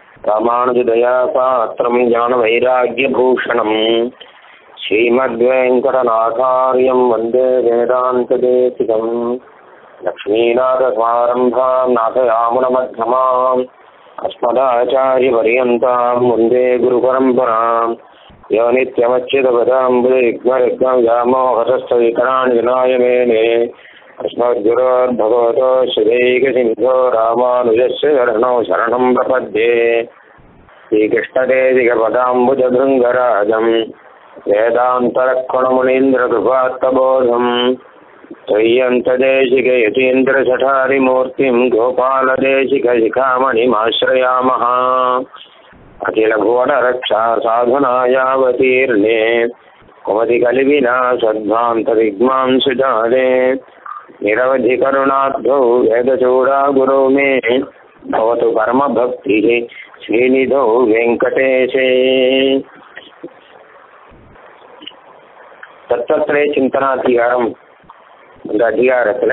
ராமானுஜதயா பாத்திரம் ஞானவைராக்கியபூஷணம் ஸ்ரீமத்வேங்கடநாதாரியம் வந்தே வேதாந்ததேசிகம் லக்ஷ்மீநாதசமாரம்பாம் நாதயாமுனமध्यமாம் अस्मदाचार्यपर्यन्तां वन्दे गुरुपरम्पराम् यो नित्यमच्युतपदाम्बुजयुग्मयुग्मव्यामोहतस्थविकराणि विनाय मेने अस्मद्गुरोर्भगवतो श्रीकसिन्धो रामानुजस्य शरणौ शरणं प्रपद्ये श्रीकृष्णदेशिकपदाम्बुजभृङ्गराजम् वेदान्तरक्षणमुनीन्द्रकृपात्तबोधम् त्वय्यन्तदेशिकयतीन्द्रशठारिमूर्तिं गोपालदेशिकशिखामणिमाश्रयामः अखिलभुवनरक्षा साधनायावतीर्णे कुमतिकलिविना सद्भान्तविग्मां सुजाले निरवधिकरुणाब्धौ वेदचूडागुरो मे भवतु परमभक्तिः श्रीनिधौ वेङ्कटेशे தத்தத்திரே சிந்தனாதிகாரம் இந்த அதிகாரத்தில்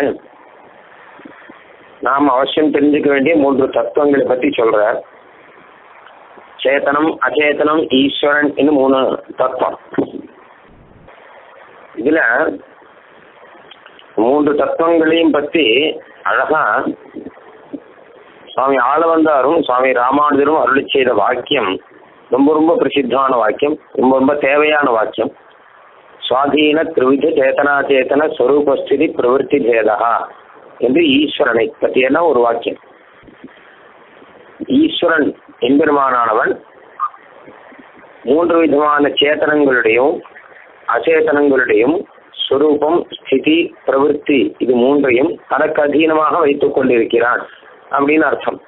நாம் அவசியம் தெரிஞ்சுக்க வேண்டிய மூன்று தத்துவங்களை பற்றி சொல்றார் சேத்தனம் அச்சேதனம் ஈஸ்வரன் இன்னும் மூணு தத்துவம் இதுல மூன்று தத்துவங்களையும் பற்றி அழகா சுவாமி ஆளவந்தாரும் சுவாமி ராமானுஜரும் அருளி செய்த வாக்கியம் ரொம்ப ரொம்ப பிரசித்தமான வாக்கியம் ரொம்ப ரொம்ப தேவையான வாக்கியம் சுவாதீன திரிவித சேதனா சேத்தன ஸ்வரூபஸ்திதி பிரவருத்தி பேதா என்று ஈஸ்வரனை பற்றியன ஒரு வாக்கியம் ஈஸ்வரன் எம்பெருமானானவன் மூன்று விதமான சேத்தனங்களுடையும் அச்சேதனங்களுடையும் ஸ்வரூபம் ஸ்திதி பிரவருத்தி இது மூன்றையும் தனக்கு அதீனமாக வைத்துக் கொண்டிருக்கிறான் அப்படின்னு அர்த்தம்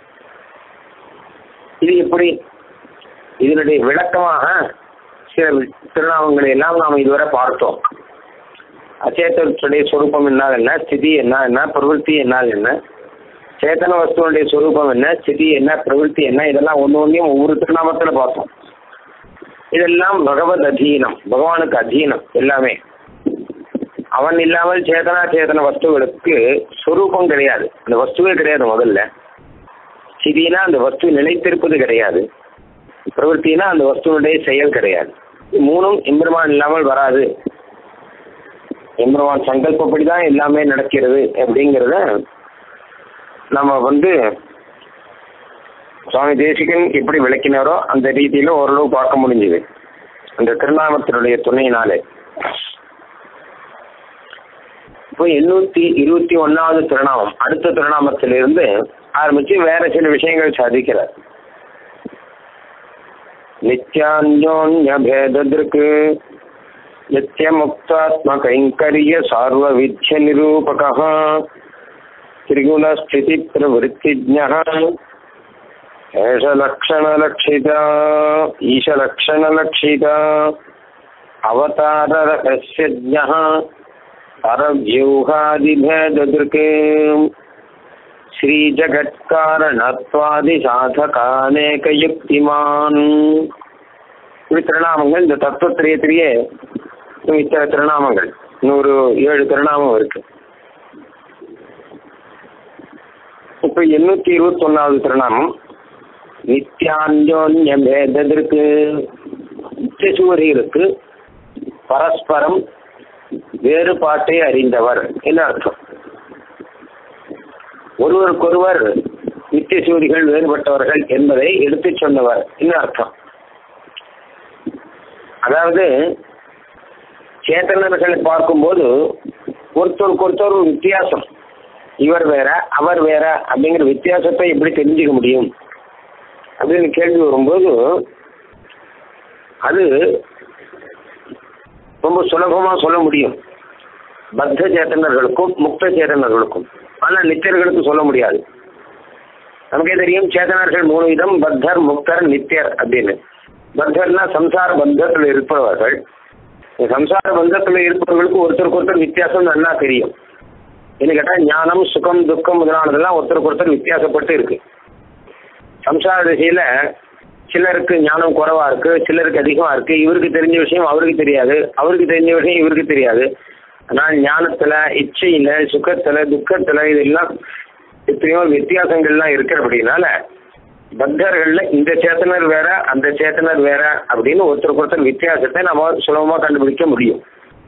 இது எப்படி இதனுடைய விளக்கமாக சில திருநாமங்களை எல்லாம் நாம் இதுவரை பார்த்தோம் அச்சேதனுடைய சொரூபம் என்ன என்ன ஸ்திதி என்ன என்ன பிரவருத்தி என்ன என்ன சேத்தன வஸ்துவனுடைய சொரூபம் என்ன ஸ்திதி என்ன பிரவருத்தி என்ன இதெல்லாம் ஒன்று ஒன்றையும் ஒவ்வொரு திருநாமத்தில் பார்த்தோம் இதெல்லாம் பகவத் அதீனம் பகவானுக்கு அதீனம் எல்லாமே அவன் இல்லாமல் சேதனா சேதன வஸ்துகளுக்கு சொரூபம் கிடையாது அந்த வஸ்துவே கிடையாது முதல்ல ஸ்திதினா அந்த வஸ்து நிலைத்திருப்பது கிடையாது பிரவருத்தினா அந்த வஸ்துவனுடைய செயல் கிடையாது மூணும் எம்பெருமான் இல்லாமல் வராது எம்பெருமான் சங்கல்பப்படி தான் எல்லாமே நடக்கிறது அப்படிங்கிறத நம்ம வந்து சுவாமி தேசிகன் எப்படி விளக்கினாரோ அந்த ரீதியில ஓரளவு பார்க்க முடிஞ்சுது அந்த திருநாமத்தினுடைய துணையினாலே இப்போ எண்ணூத்தி இருபத்தி ஒன்னாவது திருநாமம் அடுத்த திருநாமத்திலிருந்து ஆரம்பிச்சு வேற சில விஷயங்கள் சாதிக்கிறார் नित्यान्योन्यभेददृक् नित्यमुक्तात्मकैङ्कर्यसार्वविध्यनिरूपकः त्रिगुणस्थितिप्रवृत्तिज्ञः एषलक्षणलक्षिता ईशलक्षणलक्षिता अवताररहस्य ज्ञः परव्यूहादिभेददृक् ஸ்ரீஜகத்காரணத்வாதிசாதகானேகயுக்திமான் இப்படி திருநாமங்கள் இந்த தத்துவத்திரியத்திலேயே இத்தனை திருநாமங்கள் நூறு ஏழு திருநாமம் இருக்கு இப்ப எண்ணூத்தி இருபத்தி ஒன்னாவது திருநாமம் நித்யான்யோன்யபேதத்திற்கு நித்தியசூரியருக்கு பரஸ்பரம் வேறுபாட்டை அறிந்தவர் என்ன அர்த்தம் ஒருவருக்கொருவர் நித்தியசூரிகள் வேறுபட்டவர்கள் என்பதை எடுத்துச் சொன்னவர் என்ன அர்த்தம் அதாவது சேத்தனர்களை பார்க்கும்போது ஒருத்தருக்கு ஒருத்தர் ஒரு வித்தியாசம் இவர் வேற அவர் வேற அப்படிங்கிற வித்தியாசத்தை எப்படி தெரிஞ்சுக்க முடியும் அப்படின்னு கேள்வி வரும்போது அது ரொம்ப சுலபமா சொல்ல முடியும் பத்த சேத்தனர்களுக்கும் முக்த சேத்தனர்களுக்கும் ஆனால் நித்தியர்களுக்கு சொல்ல முடியாது நமக்கே தெரியும் சேதனர்கள் மூணு விதம் பத்தர் முக்தர் நித்தியர் அப்படின்னு பத்தர்னா சம்சார பந்தத்தில் இருப்பவர்கள் சம்சார பந்தத்தில் இருப்பவர்களுக்கு ஒருத்தருக்கு ஒருத்தர் வித்தியாசம் நல்லா தெரியும் என்ன கேட்டால் ஞானம் சுகம் துக்கம் முதலானதெல்லாம் ஒருத்தருக்கு ஒருத்தர் வித்தியாசப்பட்டு இருக்கு சம்சார திசையில சிலருக்கு ஞானம் குறைவா இருக்கு சிலருக்கு அதிகமா இருக்கு இவருக்கு தெரிஞ்ச விஷயம் அவருக்கு தெரியாது அவருக்கு தெரிஞ்ச விஷயம் இவருக்கு தெரியாது ஆனால் ஞானத்துல இச்சையில சுகத்துல துக்கத்துல இதெல்லாம் எத்தனையோ வித்தியாசங்கள்லாம் இருக்கிறபடினால பக்தர்கள்ல இந்த சேத்தனர் வேற அந்த சேத்தனர் வேற அப்படின்னு ஒருத்தருக்கு ஒருத்தர் வித்தியாசத்தை நம்ம சுலபமா கண்டுபிடிக்க முடியும்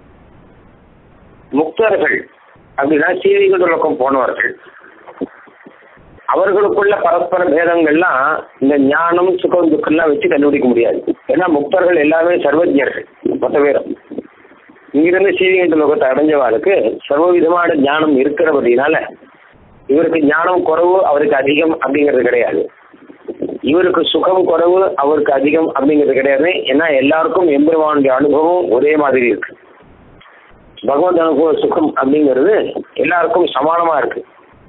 முக்தர்கள் அப்படின்னா சீவிகள் பக்கம் போனவர்கள் அவர்களுக்குள்ள பரஸ்பர பேதங்கள்லாம் இந்த ஞானம் சுகம் துக்கம்லாம் வச்சு கண்டுபிடிக்க முடியாது ஏன்னா முக்தர்கள் எல்லாமே சர்வஜர்கள் மொத்த பேரும் இங்கிருந்து சீவிகண்ட லோகத்தை அடைஞ்சவாளுக்கு சர்வவிதமான ஞானம் இருக்கிறபடினால இவருக்கு ஞானம் குறைவு அவருக்கு அதிகம் அப்படிங்கிறது கிடையாது இவருக்கு சுகம் குறைவு அவருக்கு அதிகம் அப்படிங்கிறது கிடையாது ஏன்னா எல்லாருக்கும் எம்பெருமானுடைய அனுபவம் ஒரே மாதிரி இருக்கு பகவத் அனுபவ சுகம் அப்படிங்கிறது எல்லாருக்கும் சமானமா இருக்கு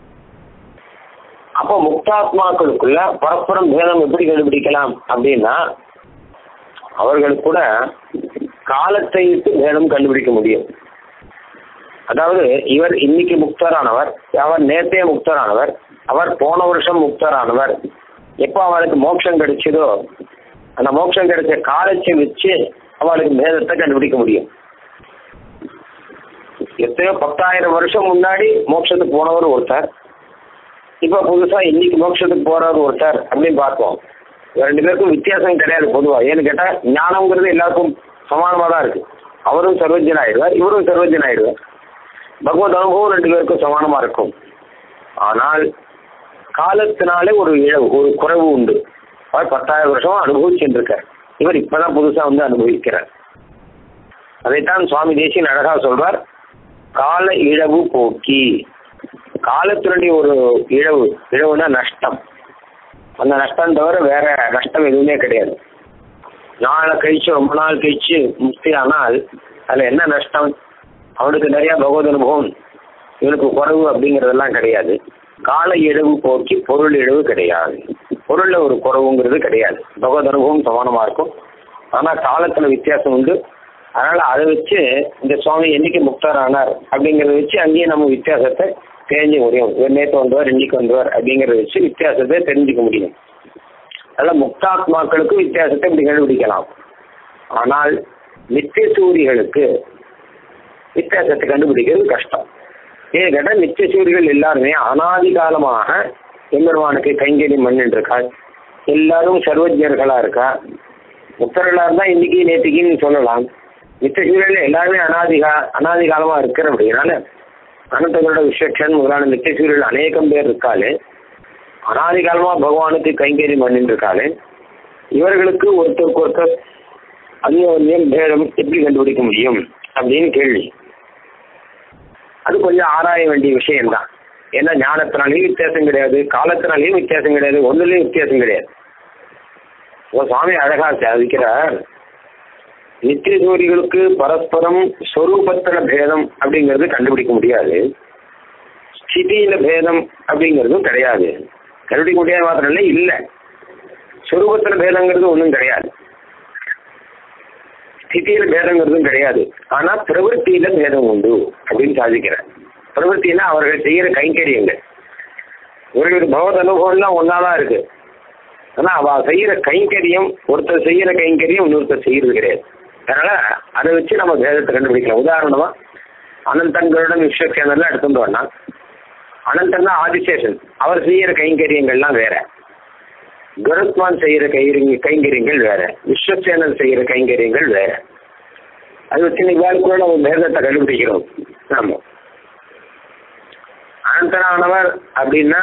அப்போ முக்தாத்மாக்களுக்குள்ள பரஸ்பரம் பேதம் எப்படி கண்டுபிடிக்கலாம் அப்படின்னா அவர்களுக்கு கூட காலத்தை விட்டு பேதம் கண்டுபிடிக்க முடியும் அதாவது இவர் இன்னைக்கு முக்தரானவர் அவர் நேத்தே முக்தரானவர் அவர் போன வருஷம் முக்தரானவர் எப்போ அவளுக்கு மோட்சம் கிடைச்சதோ அந்த மோட்சம் கிடைச்ச காலத்தை வச்சு அவளுக்கு பேதத்தை கண்டுபிடிக்க முடியும் எத்தனையோ பத்தாயிரம் வருஷம் முன்னாடி மோட்சத்துக்கு போனவர் ஒருத்தர் இப்போ புதுசா இன்னைக்கு மோட்சத்துக்கு போறவர் ஒருத்தர் அப்படின்னு பார்ப்போம் ரெண்டு பேருக்கும் வித்தியாசம் கிடையாது பொதுவா ஏன்னு கேட்டா ஞானம்ங்கிறது எல்லாருக்கும் சமானமா தான் இருக்கு அவரும் சர்வஜன் ஆயிடுவார் இவரும் சர்வஜன் ஆயிடுவார் பகவத் அனுபவம் ரெண்டு பேருக்கும் சமானமா இருக்கும் ஆனால் காலத்தினாலே ஒரு இழவு ஒரு குறைவு உண்டு அவர் பத்தாயிரம் வருஷமா அனுபவிச்சுருக்கார் இவர் இப்பதான் புதுசா வந்து அனுபவிக்கிறார் அதைத்தான் சுவாமி தேசியன் அழகா சொல்றார் கால இழவு போக்கி காலத்தினுடைய ஒரு இழவு இழவுனா நஷ்டம் அந்த நஷ்டம் தவிர வேற நஷ்டம் எதுவுமே கிடையாது நாளை கழிச்சு ரொம்ப நாள் கழிச்சு முக்தி ஆனால் அதில் என்ன நஷ்டம் அவனுக்கு நிறைய பகவத் அனுபவம் இவனுக்கு குறைவு அப்படிங்கிறதெல்லாம் கிடையாது கால இழவு போக்கி பொருள் இழவு கிடையாது பொருள்ல ஒரு குறைவுங்கிறது கிடையாது பகவத் அனுபவம் சமானமா இருக்கும் ஆனா காலத்துல வித்தியாசம் உண்டு அதனால அதை வச்சு இந்த சுவாமி என்னைக்கு முக்தரானார் அப்படிங்கறத வச்சு அங்கேயே நம்ம வித்தியாசத்தை தெரிஞ்சுக்க முடியும் இவர் நேற்று வந்தவர் இன்னைக்கு வந்தவர் அப்படிங்கறத வச்சு வித்தியாசத்தை தெரிஞ்சுக்க முடியும் அதனால முக்தாத்மாக்களுக்கு வித்தியாசத்தை இப்படி கண்டுபிடிக்கலாம் ஆனால் நித்திய சூரிகளுக்கு வித்தியாசத்தை கண்டுபிடிக்கிறது கஷ்டம் ஏன்னு கேட்டால் நித்திய சூரிகள் எல்லாருமே அனாதி காலமாக எம்பெருமானுக்கு கைங்கரியம் பண்ணிட்டு இருக்கா எல்லாரும் சர்வஜர்களா இருக்கா முத்தர்களா இருந்தா இன்னைக்கு நேற்றுக்குன்னு சொல்லலாம் நித்திய சூரியல் எல்லாருமே அனாதிகா அனாதி காலமா இருக்கிற அப்படின்னால அனந்தகளோட விஸ்வக்ஷன் முதலான நித்திய சூரியல் அநேகம் பேர் இருக்காளே அனாதி காலமா பகவானுக்கு கைங்கரியம் பண்ணிட்டு இருக்காளே இவர்களுக்கு ஒருத்தருக்கு ஒருத்தர் அந்யோன்யம் பேதம் எப்படி கண்டுபிடிக்க முடியும் அப்படின்னு கேள்வி அது கொஞ்சம் ஆராய வேண்டிய விஷயம்தான் ஏன்னா ஞானத்தினாலையும் வித்தியாசம் கிடையாது காலத்தினாலையும் வித்தியாசம் கிடையாது ஒன்றுலையும் வித்தியாசம் கிடையாது உன் சுவாமி அழகா சாதிக்கிறார் நித்திய ஜோதிகளுக்கு பரஸ்பரம் ஸ்வரூபத்துல பேதம் அப்படிங்கிறது கண்டுபிடிக்க முடியாது ஸ்திதியில பேதம் அப்படிங்கிறதும் கிடையாது கண்டுபிடிக்க முடியாத மாத்திரம் இல்லை இல்லை ஸ்வரூபத்துல பேதங்கிறது ஒன்றும் கிடையாது ஸ்திதியில பேதங்கிறதும் கிடையாது ஆனா பிரவருத்தியில பேதம் உண்டு அப்படின்னு சாதிக்கிறார் பிரவருத்தினா அவர்கள் செய்யற கைங்கரியங்கள் ஒரு பகவத் அனுபவம்லாம் ஒன்னாதான் இருக்கு ஆனா அவ செய்யற கைங்கரியம் ஒருத்தர் செய்யற கைங்கரியம் இன்னொருத்தர் செய்யறது கிடையாது அதனால அதை வச்சு நம்ம பேதத்தை கண்டுபிடிக்கலாம் உதாரணமா அனந்தன்களுடன் விஸ்வசேனர்லாம் எடுத்துட்டு வரனா அனந்தன் தான் ஆதிசேஷன் அவர் செய்யற கைங்கரியங்கள்லாம் வேற கருத்மான் செய்யற கைங்கரிய கைங்கரியங்கள் வேற விஸ்வசேனன் செய்யற கைங்கரியங்கள் வேற அது வச்சு இன்னைக்கு கூட நம்ம பேதத்தை கண்டுபிடிக்கிறோம் ஆமா அனந்தனானவர் அப்படின்னா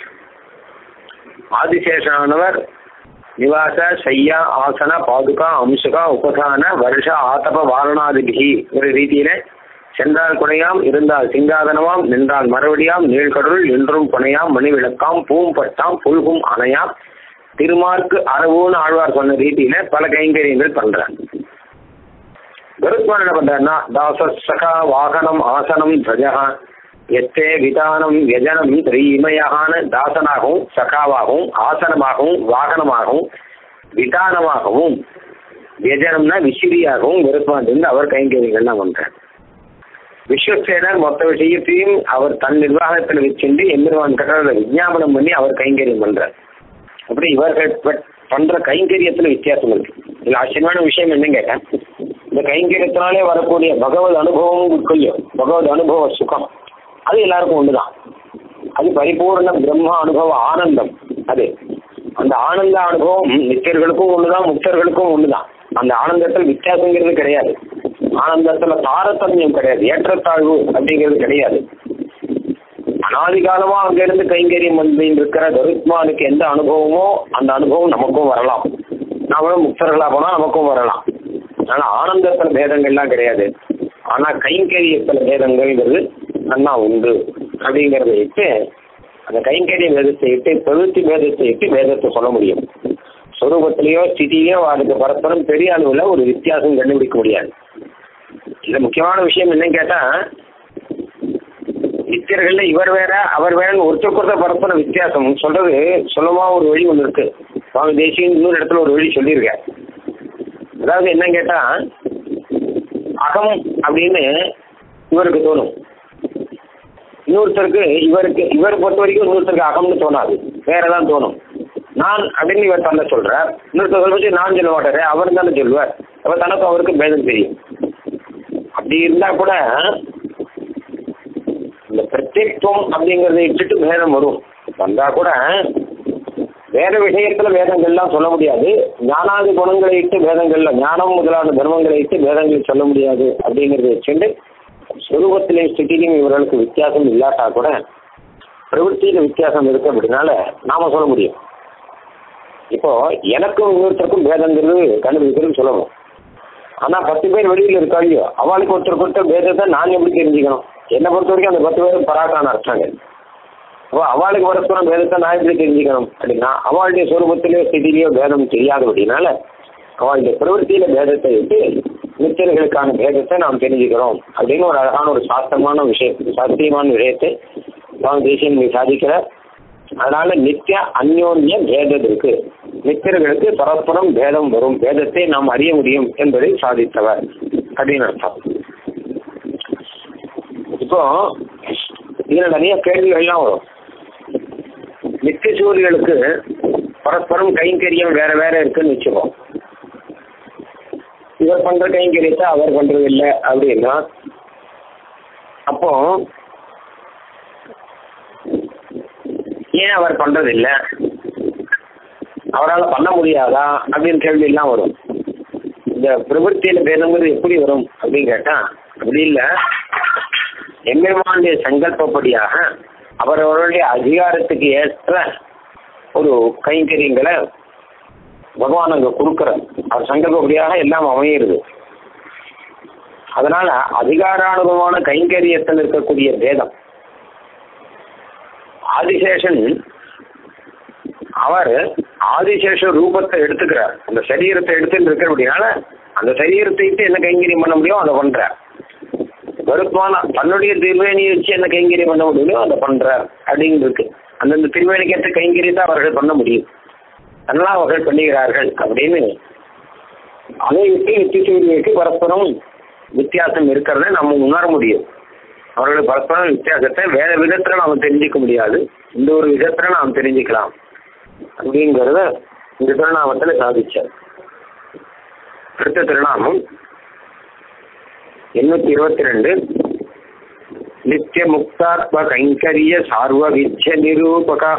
ஆதிசேஷனானவர் நிவாச சையா ஆசன பாதுகா அம்சுகா உபதான வருஷ ஆத்தப வாரணாதிபிகி ஒரு ரீதியில சென்றால் குடையாம் இருந்தால் சிங்காதனமாம் நின்றால் மறுபடியாம் நீழ்கடலுள் இன்றும் புனையாம் மணி விளக்காம் பூம்பட்டாம் புல்கும் அணையாம் திருமார்க்கு அரவுன்னு ஆழ்வார் சொன்ன ரீதியில பல கைங்கரியங்கள் பண்றாங்க கருத்மான் என்ன பண்றாருன்னா தாச சகா வாகனம் ஆசனம் துவஜா எத்தே விதானம் வியஜனம் திரீமயான தாசனாகவும் சகாவாகவும் ஆசனமாகவும் வாகனமாகவும் விதானமாகவும் வியஜனம்னா விசிறியாகவும் கருத்மான் இருந்து அவர் கைங்கரியங்கள்லாம் பண்றார் விஸ்வசேனர் மொத்த விஷயத்தையும் அவர் தன் நிர்வாகத்தில் வச்சுட்டு எம்பெருமான் கட்டளை விஜாபனம் பண்ணி அவர் கைங்கரியம் பண்றார் அப்படி இவர்கள் பண்ற கைங்கரியத்துல வித்தியாசம் இருக்கு இதுல ஆச்சரியமான விஷயம் என்னன்னு கேட்டேன் இந்த கைங்கரியத்தினாலே வரக்கூடிய பகவத் அனுபவம் இருக்குல்லையோ பகவத் அனுபவ சுகம் அது எல்லாருக்கும் ஒண்ணுதான் அது பரிபூர்ண பிரம்ம அனுபவ ஆனந்தம் அது அந்த ஆனந்த அனுபவம் நித்தியர்களுக்கும் ஒண்ணுதான் முக்தர்களுக்கும் ஒண்ணுதான் அந்த ஆனந்தத்தில் வித்தியாசங்கிறது கிடையாது ஆனந்தத்துல தாரதமியம் கிடையாது ஏற்றத்தாழ்வு அப்படிங்கிறது கிடையாது அனாதி காலமா அங்கிருந்து கைங்கரியம் வந்து இருக்கிற கருத்மானுக்கு எந்த அனுபவமோ அந்த அனுபவம் நமக்கும் வரலாம் நாமளும் முக்தர்களா போனா நமக்கும் வரலாம் அதனால ஆனந்தத்துல பேதங்கள்லாம் கிடையாது ஆனா கைங்கரியத்துல பேதங்கள்ங்கிறது நன்னா உண்டு அப்படிங்கிறத இட்டு அந்த கைங்கரிய வேதத்தை இட்டு பிரவೃತ್ತಿ வேதத்தை இட்டு வேதத்தை சொல்ல முடியும் சொரூபத்திலேயோ ஸ்திதியிலையோ அதுக்கு பரஸ்பரம் பெரிய அளவுல ஒரு வித்தியாசம் கண்டுபிடிக்க முடியாது இதுல முக்கியமான விஷயம் என்னன்னு கேட்டா நித்தியர்கள்ல இவர் வேற அவர் வேறன்னு ஒருத்தருக்கு ஒருத்தர் பரஸ்பர வித்தியாசம் சொல்றது சுலமா ஒரு வழி ஒன்று இருக்கு சுவாமி தேசியம் இன்னொரு இடத்துல ஒரு வழி சொல்லியிருக்கார் அதாவது என்ன கேட்டா அகம் அப்படின்னு இவருக்கு தோணும் இன்னொருத்தருக்கு இவருக்கு இவர் பொறுத்த வரைக்கும் இன்னொருத்தருக்கு அகம்னு தோணாது வேற தான் தோணும் நான் அப்படின்னு இவர் தன்னை சொல்றார் இன்னொருத்தர் சொல்லிச்சு நான் சொல்ல மாட்டாரு அவர் தானே சொல்லுவார் அப்ப தனக்கும் அவருக்கு பேதம் தெரியும் அப்படி இருந்தா கூட இந்த பிரத்யேகத்துவம் அப்படிங்கறத இட்டுட்டு பேதம் வரும் வந்தா கூட வேத விஷயத்துல வேதங்கள்லாம் சொல்ல முடியாது ஞானாதி குணங்களை இட்டு வேதங்கள்ல ஞானம் முதலான தர்மங்களை இட்டு வேதங்களை சொல்ல முடியாது அப்படிங்கறத வச்சுட்டு சுரூபத்திலே ஸ்திதிலையும் இவர்களுக்கு வித்தியாசம் இல்லாட்டா கூட பிரவೃத்தியில வித்தியாசம் இருக்கு அப்படின்னால நாம சொல்ல முடியும் இப்போ எனக்கும் இன்னொருத்தருக்கும் பேதங்கிறது கண்டுபிடிக்கிறது சொல்லணும் ஆனா பத்து பேர் வெளியில இருக்காளியோ அவளுக்கு ஒருத்தருக்கு ஒருத்தர் பேதத்தை நான் எப்படி தெரிஞ்சுக்கணும் என்னை பொறுத்த வரைக்கும் அந்த பத்து பேரும் பராக்கான அர்த்தங்க அப்போ அவளுக்கு பரஸ்பரம் பேதத்தை நான் எப்படி தெரிஞ்சுக்கணும் அப்படின்னா அவளுடைய சொரூபத்திலேயோ ஸ்திதியிலையோ பேதம் தெரியாது அப்படின்னால அவளுடைய பிரவೃத்தியில பேதத்தை விட்டு நித்தியர்களுக்கான பேதத்தை நாம் தெரிஞ்சுக்கிறோம் அப்படின்னு ஒரு அழகான ஒரு சாஸ்திரமான விஷயம் சாஸ்திரியமான விஷயத்தை சுவாமி தேசியம் சாதிக்கிறார் அதனால நித்திய அந்யோன்ய பேதம் இருக்கு நித்தியர்களுக்கு பரஸ்பரம் பேதம் வரும் பேதத்தை நாம் அறிய முடியும் என்பதை சாதித்தவர் அப்படின்னு அர்த்தம் இப்போ இதுல நிறைய கேள்விகள்லாம் வரும் நித்திய சூரியர்களுக்கு பரஸ்பரம் கைங்கரியம் வேற வேற இருக்குன்னு வச்சுக்கோ இவர் பண்ற கைங்கரியத்தை அவர் பண்றது இல்லை அப்படின்னா அப்போ ஏன் அவர் பண்றது இல்ல அவரால் பண்ண முடியாதா அப்படின்னு கேள்வி எல்லாம் வரும் இந்த பிரவೃத்தியில பேதங்கிறது எப்படி வரும் அப்படின்னு கேட்டா அப்படி இல்ல எம்பெருமானுடைய சங்கல்பப்படியாக அவரவருடைய அதிகாரத்துக்கு ஏற்ற ஒரு கைங்கரியங்களை பகவான் அங்க கொடுக்கிறார் அவர் சங்கல்பப்படியாக எல்லாம் அமையிறது அதனால அதிகாரானுபவமான கைங்கரியத்தில் இருக்கக்கூடிய பேதம் ஆதிசேஷன் அவர் ஆதிசேஷ ரூபத்தை எடுத்துக்கிறார் அந்த சரீரத்தை எடுத்துட்டு இருக்கிறபடினால அந்த சரீரத்தை இட்டு என்ன கைங்கரியம் பண்ண முடியும் அதை பண்றார் வெறுப்பான தன்னுடைய திருவேணியை வச்சு என்ன கைங்கரியம் பண்ண முடியுமோ அதை பண்றார் அப்படின்னு இருக்கு அந்தந்த திருவேணிக்கேற்ற கைங்கரியத்தை அவர்கள் பண்ண முடியும் அதெல்லாம் அவர்கள் பண்ணுகிறார்கள் அப்படின்னு அதை விட்டு நித்தியசூரியனுக்கு பரஸ்பரம் வித்தியாசம் இருக்கிறத நம்ம உணர முடியும் அவர்களுடைய பரஸ்பரம் வித்தியாசத்தை வேற விதத்துல நாம தெரிஞ்சுக்க முடியாது இந்த ஒரு விதத்துல நாம் தெரிஞ்சுக்கலாம் அப்படிங்கிறத இந்த திருநாமத்துல சாதிச்சார் அடுத்த திருநாமம் எண்ணூத்தி இருபத்தி ரெண்டு நித்திய முக்தாத்ம கைங்கரிய சார்வ வித்ய நிரூபகா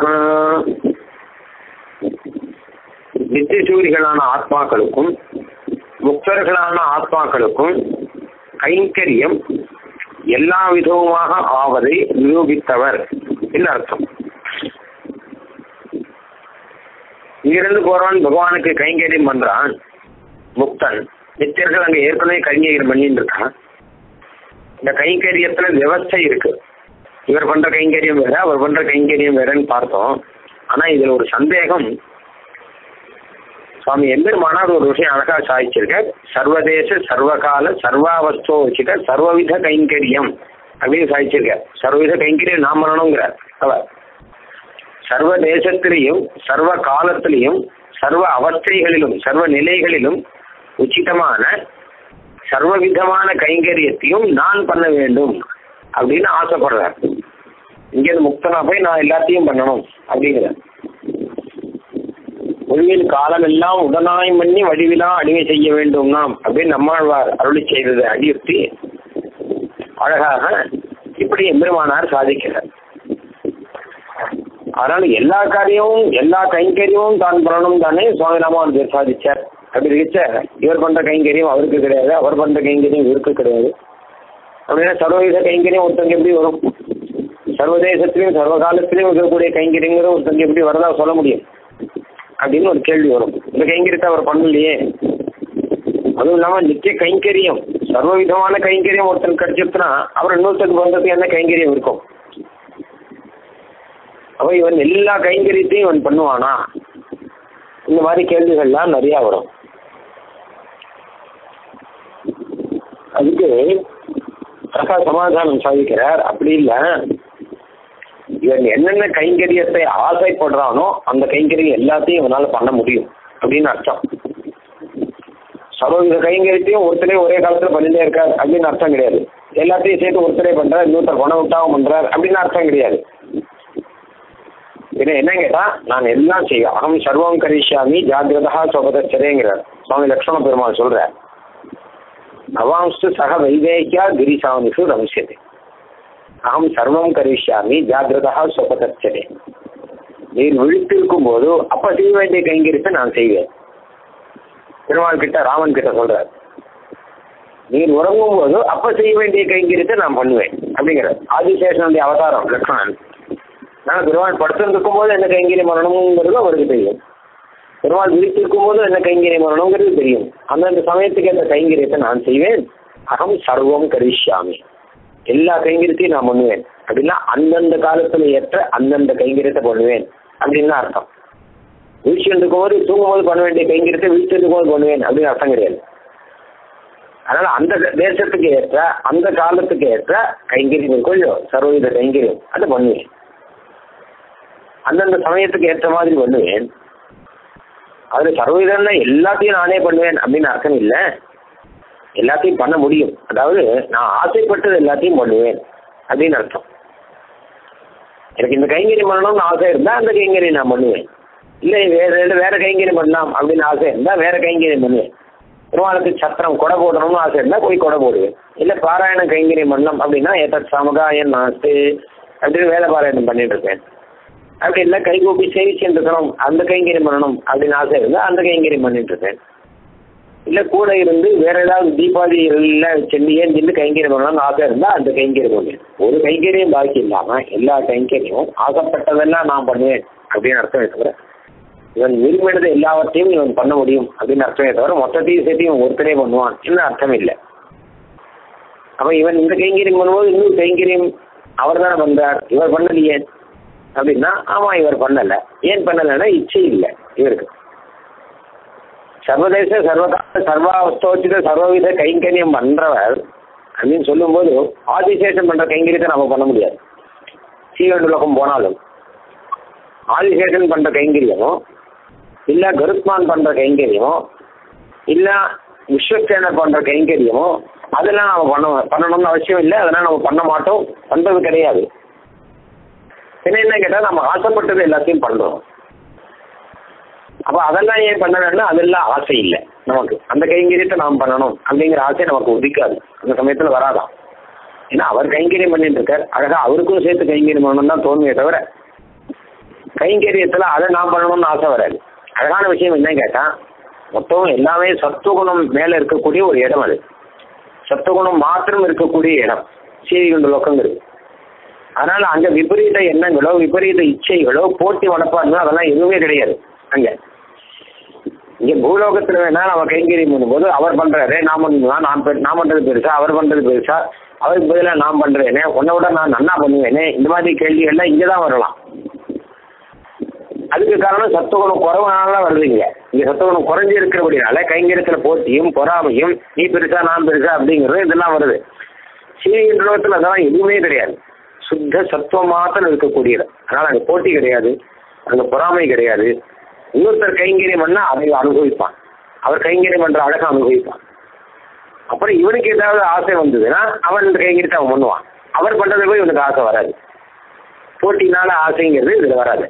நித்தியசூரிகளான ஆத்மாக்களுக்கும் முக்தர்களான ஆத்மாக்களுக்கும் கைங்கரியம் எல்லா விதவுமாக ஆவதை நிரூபித்தவர் என்று அர்த்தம் இங்கிருந்து போறவன் பகவானுக்கு கைங்கரியம் பண்றான் முக்தன் நித்தியர்கள் அங்க ஏற்கனவே கைங்கரியம் பண்ணிட்டு இருக்கான் இந்த கைங்கரியத்துல விவஸ்தை இருக்கு இவர் பண்ற கைங்கரியம் வேற அவர் பண்ற கைங்கரியம் வேறன்னு பார்த்தோம் ஆனா இதுல ஒரு சந்தேகம் சுவாமி எம்பெருமானார் ஒரு விஷயம் அழகா சாதிச்சிருக்க சர்வதேச சர்வகால சர்வாவஸ்தோச்சித சர்வவித கைங்கரியம் அப்படின்னு சாதிச்சிருக்க சர்வவித கைங்கரியம் நாம் பண்ணணுங்கிறார் அவர் சர்வ தேசத்திலையும் சர்வ காலத்திலையும் சர்வ அவஸ்தைகளிலும் சர்வ நிலைகளிலும் உச்சிதமான சர்வவிதமான கைங்கரியத்தையும் நான் பண்ண வேண்டும் அப்படின்னு ஆசைப்படுறார் இங்கிருந்து முக்தனா போய் நான் எல்லாத்தையும் பண்ணணும் அப்படிங்கிறார் ஒளியில் காலமெல்லாம் உடனாய் பண்ணி வடிவிலா அடிமை செய்ய வேண்டும் நாம் அப்படின்னு நம்மாழ்வார் அருளி செய்ததை அடியுறுத்தி அழகாக இப்படி எம்பெருமானார் சாதிக்கிறார் அதனால எல்லா காரியமும் எல்லா கைங்கரியமும் தான் பண்ணணும் தானே சுவாமிநாம சாதிச்சார் அப்படி இருக்க இவர் பண்ற கைங்கரியம் அவருக்கு கிடையாது அவர் பண்ற கைங்கரியம் இவருக்கு கிடையாது அப்படின்னா சர்வவித கைங்கரியம் ஒருத்தங்க எப்படி வரும் சர்வதேசத்திலையும் சர்வகாலத்திலையும் இருக்கக்கூடிய கைங்கரியங்கிறது ஒருத்தங்க எப்படி வரதா சொல்ல முடியும் அப்படின்னு ஒரு கேள்வி வரும் இந்த கைங்கரியத்தை அவர் பண்ணலையே அதுவும் இல்லாமல் நித்திய கைங்கரியம் சர்வவிதமான கைங்கரியம் ஒருத்தன் கிடைச்சிருச்சுன்னா அவர் இன்னொருத்தருக்கு பண்றதுக்கு என்ன கைங்கரியம் இருக்கும் அப்ப இவன் எல்லா கைங்கரியத்தையும் இவன் பண்ணுவானா இந்த மாதிரி கேள்விகள்லாம் நிறையா வரும் அதுக்கு பிரகா சமாதானம் சாதிக்கிறார் அப்படி இல்லை இவன் என்னென்ன கைங்கரியத்தை ஆசைப்படுறானோ அந்த கைங்கரியம் எல்லாத்தையும் இவனால பண்ண முடியும் அப்படின்னு அர்த்தம் சர்வவித கைங்கரியத்தையும் ஒருத்தரே ஒரே காலத்துல பண்ணிட்டே இருக்கார் அப்படின்னு அர்த்தம் கிடையாது எல்லாத்தையும் சேர்த்து ஒருத்தரே பண்றார் இன்னொருத்தர் குணம் விட்டாவும் பண்றார் அப்படின்னு அர்த்தம் கிடையாது பின்ன என்ன கேட்டா நான் எல்லாம் செய்வேன் அகம் சர்வம் கரிஷ்யாமி ஜாகிரதா சொபதச்சரேங்கிறார் சுவாமி லக்ஷ்மண பெருமாள் சொல்றார் நவாம்சு சக வைவேக்கியா கிரிசாமிஷு ரம்சியதே அகம் சர்வம் கரிஷ்யாமி ஜாகிரதா சொபதச்சரே நீர் விழித்திருக்கும் போது அப்ப செய்ய வேண்டிய கைங்கரியத்தை நான் செய்வேன் பெருமாள் கிட்ட ராமன் கிட்ட சொல்றார் நீர் உறங்கும் போது அப்ப செய்ய வேண்டிய கைங்கரியத்தை நான் பண்ணுவேன் அப்படிங்கிறார் ஆதிசேஷனுடைய அவதாரம் லக்ஷ்மணன் நான் பெருமாள் படுத்திருக்கும் போது என்ன கைங்கரியம் பண்ணணுங்கிறது அவருக்கு தெரியும் பெருமாள் விழித்திருக்கும் போது என்ன கைங்கரியம் பண்ணணுங்கிறது தெரியும் அந்தந்த சமயத்துக்கு ஏற்ற கைங்கரியத்தை நான் செய்வேன் அகம் சர்வம் கரிஷ்யாமி எல்லா கைங்கரியத்தையும் நான் பண்ணுவேன் அப்படின்னா அந்தந்த காலத்துல ஏற்ற அந்தந்த கைங்கரியத்தை பண்ணுவேன் அப்படின்னு அர்த்தம் வீழ்ச்சி இருக்கும் போது தூங்கும் போது பண்ண வேண்டிய கைங்கரியத்தை வீழ்ச்சி இருக்கும் போது பண்ணுவேன் அப்படின்னு அர்த்தம் கிடையாது அதனால அந்த தேசத்துக்கு ஏற்ற அந்த காலத்துக்கு ஏற்ற கைங்கரியம் இருக்கும் இல்லையோ சர்வவித கைங்கரியம் அதை பண்ணுவேன் அந்தந்த சமயத்துக்கு ஏற்ற மாதிரி பண்ணுவேன் அதுல சர்வவிதம்னா எல்லாத்தையும் நானே பண்ணுவேன் அப்படின்னு அர்த்தம் இல்லை எல்லாத்தையும் பண்ண முடியும் அதாவது நான் ஆசைப்பட்டது எல்லாத்தையும் பண்ணுவேன் அப்படின்னு அர்த்தம் எனக்கு இந்த கைங்கரியம் பண்ணணும்னு ஆசை இருந்தா அந்த கைங்கரியம் நான் பண்ணுவேன் இல்லை வேற வேற கைங்கரியம் பண்ணலாம் அப்படின்னு ஆசை இருந்தா வேற கைங்கரியம் பண்ணுவேன் பெருமாளுக்கு சத்திரம் கொடை போடணும்னு ஆசை இருந்தா போய் கொடை போடுவேன் இல்லை பாராயணம் கைங்கரியம் பண்ணலாம் அப்படின்னா ஏதத் சமுதாயம் நாட்டு அப்படின்னு வேலை பாராயணம் பண்ணிட்டு இருப்பேன் அப்படி இல்லை கைகூப்பி சேவிச்சுட்டு இருக்கணும் அந்த கைங்கரியம் பண்ணணும் அப்படின்னு ஆசை இருந்தால் அந்த கைங்கரியம் பண்ணிட்டு இருக்கேன் இல்லை கூட இருந்து வேற ஏதாவது தீபாவளி இல்லை செல்லி ஏன் சொல்லி கைங்கரியம் பண்ணணும்னு ஆசை இருந்தால் அந்த கைங்கரியம் பண்ணுவேன் ஒரு கைங்கரியம் பாக்கி இல்லாமல் எல்லா கைங்கரியும் ஆசைப்பட்டதெல்லாம் நான் பண்ணுவேன் அப்படின்னு அர்த்தமே தவிர இவன் விரும்பினது எல்லாவற்றையும் இவன் பண்ண முடியும் அப்படின்னு அர்த்தமே தவிர மொத்தத்தையும் சேர்த்து இவன் ஒருத்தனே பண்ணுவான் என்ன அர்த்தம் இல்லை அப்ப இவன் இந்த கைங்கரியம் பண்ணும்போது இன்னும் கைங்கரியம் அவர் தானே பண்றார் இவர் பண்ணலையே அப்படின்னா ஆமா இவர் பண்ணல ஏன் பண்ணலைன்னா இச்சை இல்லை இவருக்கு சர்வதேச சர்வகால சர்வாவஸ்தோச்சித சர்வவித கைங்கரியம் பண்றவர் அப்படின்னு சொல்லும்போது ஆதிசேஷன் பண்ற கைங்கரியத்தை நம்ம பண்ண முடியாது சீவண்டுலகம் போனாலும் ஆதிசேஷன் பண்ற கைங்கரியமோ இல்ல கருத்மான் பண்ற கைங்கரியமோ இல்ல விஸ்வசேனர் பண்ற கைங்கரியமோ அதெல்லாம் நம்ம பண்ண பண்ணணும்னு அவசியம் இல்லை அதெல்லாம் நம்ம பண்ண மாட்டோம் பண்றது கிடையாது என்ன என்ன கேட்டால் நம்ம ஆசைப்பட்டது எல்லாத்தையும் பண்றோம் அப்போ அதெல்லாம் ஏன் பண்ணலன்னா அதெல்லாம் ஆசை இல்லை நமக்கு அந்த கைங்கரியத்தை நாம் பண்ணணும் அப்படிங்கிற ஆசை நமக்கு உதிக்காது அந்த சமயத்தில் வராதான் ஏன்னா அவர் கைங்கரியம் பண்ணிட்டு இருக்கார் அழகா அவருக்கும் சேர்த்து கைங்கரியம் பண்ணணும் தான் தோணுமே தவிர கைங்கரியத்தில் அதை நான் பண்ணணும்னு ஆசை வராது அழகான விஷயம் என்ன கேட்டா மொத்தம் எல்லாமே சத்துவகுணம் மேல இருக்கக்கூடிய ஒரு இடம் அது சத்துவகுணம் மாத்திரம் இருக்கக்கூடிய இடம் சீவிகுண்ட லோக்கங்கிறது அதனால அங்க விபரீத எண்ணங்களோ விபரீத இச்சைகளோ போட்டி வளர்ப்பாருன்னா அதெல்லாம் எதுவுமே கிடையாது அங்க இங்க பூலோகத்துல வேணா நம்ம கைங்கரியம் பண்ணும்போது அவர் பண்றாரு நான் பண்ணுவேன் நான் பெ- நான் பண்றது பெருசா அவர் பண்றது பெருசா அவருக்கு பதிலாக நான் பண்றேனே உன்னை விட நான் நன்னா பண்ணுவேனே இந்த மாதிரி கேள்விகள்லாம் இங்க தான் வரலாம் அதுக்கு காரணம் சத்துவகுணம் குறைவனால வருது இங்க இங்க சத்துவகுணம் குறைஞ்சி இருக்கிறபடினால கைங்கரியத்துல போட்டியும் பொறாமையும் நீ பெருசா நான் பெருசா அப்படிங்கிறது இதெல்லாம் வருது சீவியின் லோகத்துல அதெல்லாம் எதுவுமே கிடையாது சுத்த சத்துவம் மாத்திரம் இருக்கக்கூடியது அதனால அங்க போட்டி கிடையாது அங்க பொறாமை கிடையாது இன்னொருத்தர் கைங்கரியம் பண்ணா அதை அனுபவிப்பான் அவர் கைங்கரியம் பண்ற அழகை அனுபவிப்பான் அப்புறம் இவனுக்கு ஏதாவது ஆசை வந்ததுன்னா அவன் இந்த கைங்கரியத்தை அவன் பண்ணுவான் அவர் பண்றது போய் இவனுக்கு ஆசை வராது போட்டினால ஆசைங்கிறது இதுல வராது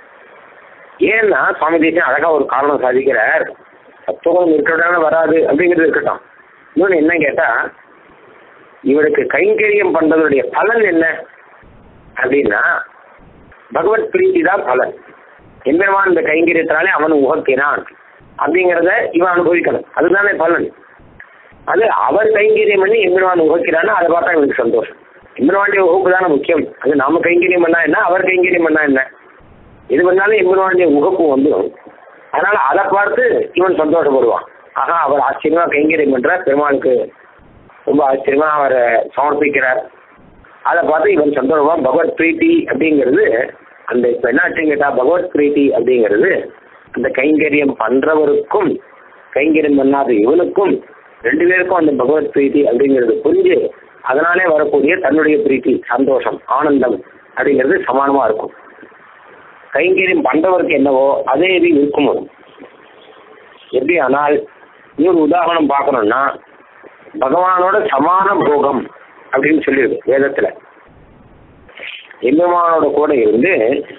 ஏன்னா சுவாமி தேசியம் அழகா ஒரு காரணம் சாதிக்கிறார் சத்துவம் இருக்கிறதால வராது அப்படிங்கிறது இருக்கட்டும் இன்னொன்று என்ன கேட்டா இவருக்கு கைங்கரியம் பண்றதுடைய பலன் என்ன அப்படின்னா பகவத் பிரீத்தி தான் பலன் எம்பெருமான் இந்த கைங்கரியத்தினாலே அவன் உகக்கிறான் அப்படிங்கிறத இவன் அனுபவிக்கணும் அதுதானே பலன் அது அவர் கைங்கரியம் பண்ணி எம்பெருமான் உகக்கிறான்னு அதை பார்த்தா இவனுக்கு சந்தோஷம் எம்பெருமானுடைய உகப்பு தானே முக்கியம் அது நாம கைங்கரியம் பண்ணா என்ன அவர் கைங்கரியம் பண்ணா என்ன இது பண்ணாலும் எம்பெருமானுடைய உகப்பு வந்துடும் அதனால அதை பார்த்து இவன் சந்தோஷப்படுவான் ஆகா அவர் ஆச்சரியமா கைங்கரியம் பண்றார் பெருமாளுக்கு ரொம்ப ஆச்சரியமா அவரை சமர்ப்பிக்கிறார் அதை பார்த்து இவன் சந்தோஷமா பகவத் பிரீத்தி அப்படிங்கிறது அந்த இப்ப என்ன ஆச்சுன்னு கேட்டா பகவத் பிரீத்தி அப்படிங்கிறது அந்த கைங்கரியம் பண்றவருக்கும் கைங்கரியம் பண்ணாத இவனுக்கும் ரெண்டு பேருக்கும் அந்த பகவத் பிரீத்தி அப்படிங்கிறது புரிஞ்சு அதனாலே வரக்கூடிய தன்னுடைய பிரீத்தி சந்தோஷம் ஆனந்தம் அப்படிங்கிறது சமானமா இருக்கும் கைங்கரியம் பண்றவருக்கு என்னவோ அதே இது இருக்கும் எப்படி ஆனால் இன்னொரு உதாரணம் பார்க்கணும்னா பகவானோட சமான போகம் அப்படின்னு சொல்லியிருக்கு வேதத்துல எம்பெருமானோட கூட இருந்து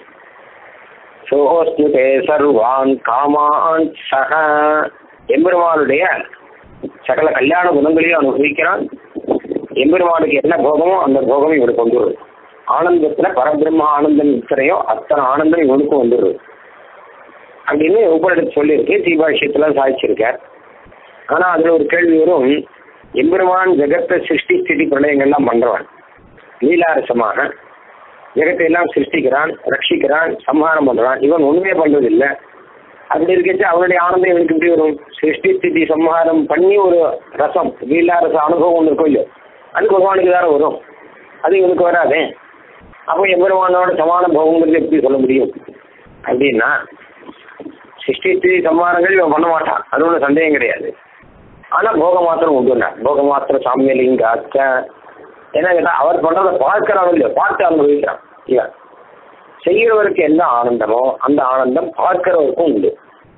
சோஸ்னுதே சர்வான் காமான் சக எம்பெருமானுடைய சகல கல்யாண குணங்களையும் அனுபவிக்கிறான் எம்பெருமானுக்கு என்ன போகமோ அந்த போகம் இவருக்கு வந்துடுது ஆனந்தத்துல பரபிரம்ம ஆனந்தம் இத்தனையோ அத்தனை ஆனந்தம் இவனுக்கும் வந்துடுது அப்படின்னு உபரிடத்து சொல்லியிருக்கு தீபாஷ்யத்துல சாதிச்சிருக்கார் ஆனா அதுல ஒரு கேள்வி வரும் எம்பெருமான் ஜெகத்தை சிருஷ்டி ஸ்திதி பிரளயங்கள்லாம் பண்றவன் லீலாரசமாக ஜெகத்தை எல்லாம் சிருஷ்டிக்கிறான் ரட்சிக்கிறான் சம்ஹாரம் பண்றான் இவன் ஒண்ணுமே பண்றது இல்ல அப்படி இருக்கச்சு அவனுடைய ஆனந்தம் இவனுக்கு எப்படி வரும் சிருஷ்டி ஸ்திதி சம்ஹாரம் பண்ணி ஒரு ரசம் லீலாரச அனுபவம் ஒன்று இருக்கும் இல்லையோ அது பகவானுக்கு தானே வரும் அது இவனுக்கு வராதே அப்போ எம்பெருமானோட சமான போகங்கிறது எப்படி சொல்ல முடியும் அப்படின்னா சிருஷ்டி ஸ்திதி சம்ஹாரங்கள் இவன் பண்ண மாட்டான் அது ஒன்றும் சந்தேகம் கிடையாது ஆனா போக மாத்திரம் உண்டுண்ணா போக மாத்திரம் சாமியலிங்க அச்ச என்ன கேட்டா அவர் பண்றதை பார்க்கிறான் இல்லையோ பார்த்து அனுபவிக்கிறான் இவன் செய்கிறவருக்கு என்ன ஆனந்தமோ அந்த ஆனந்தம் பார்க்கிறவருக்கும் உண்டு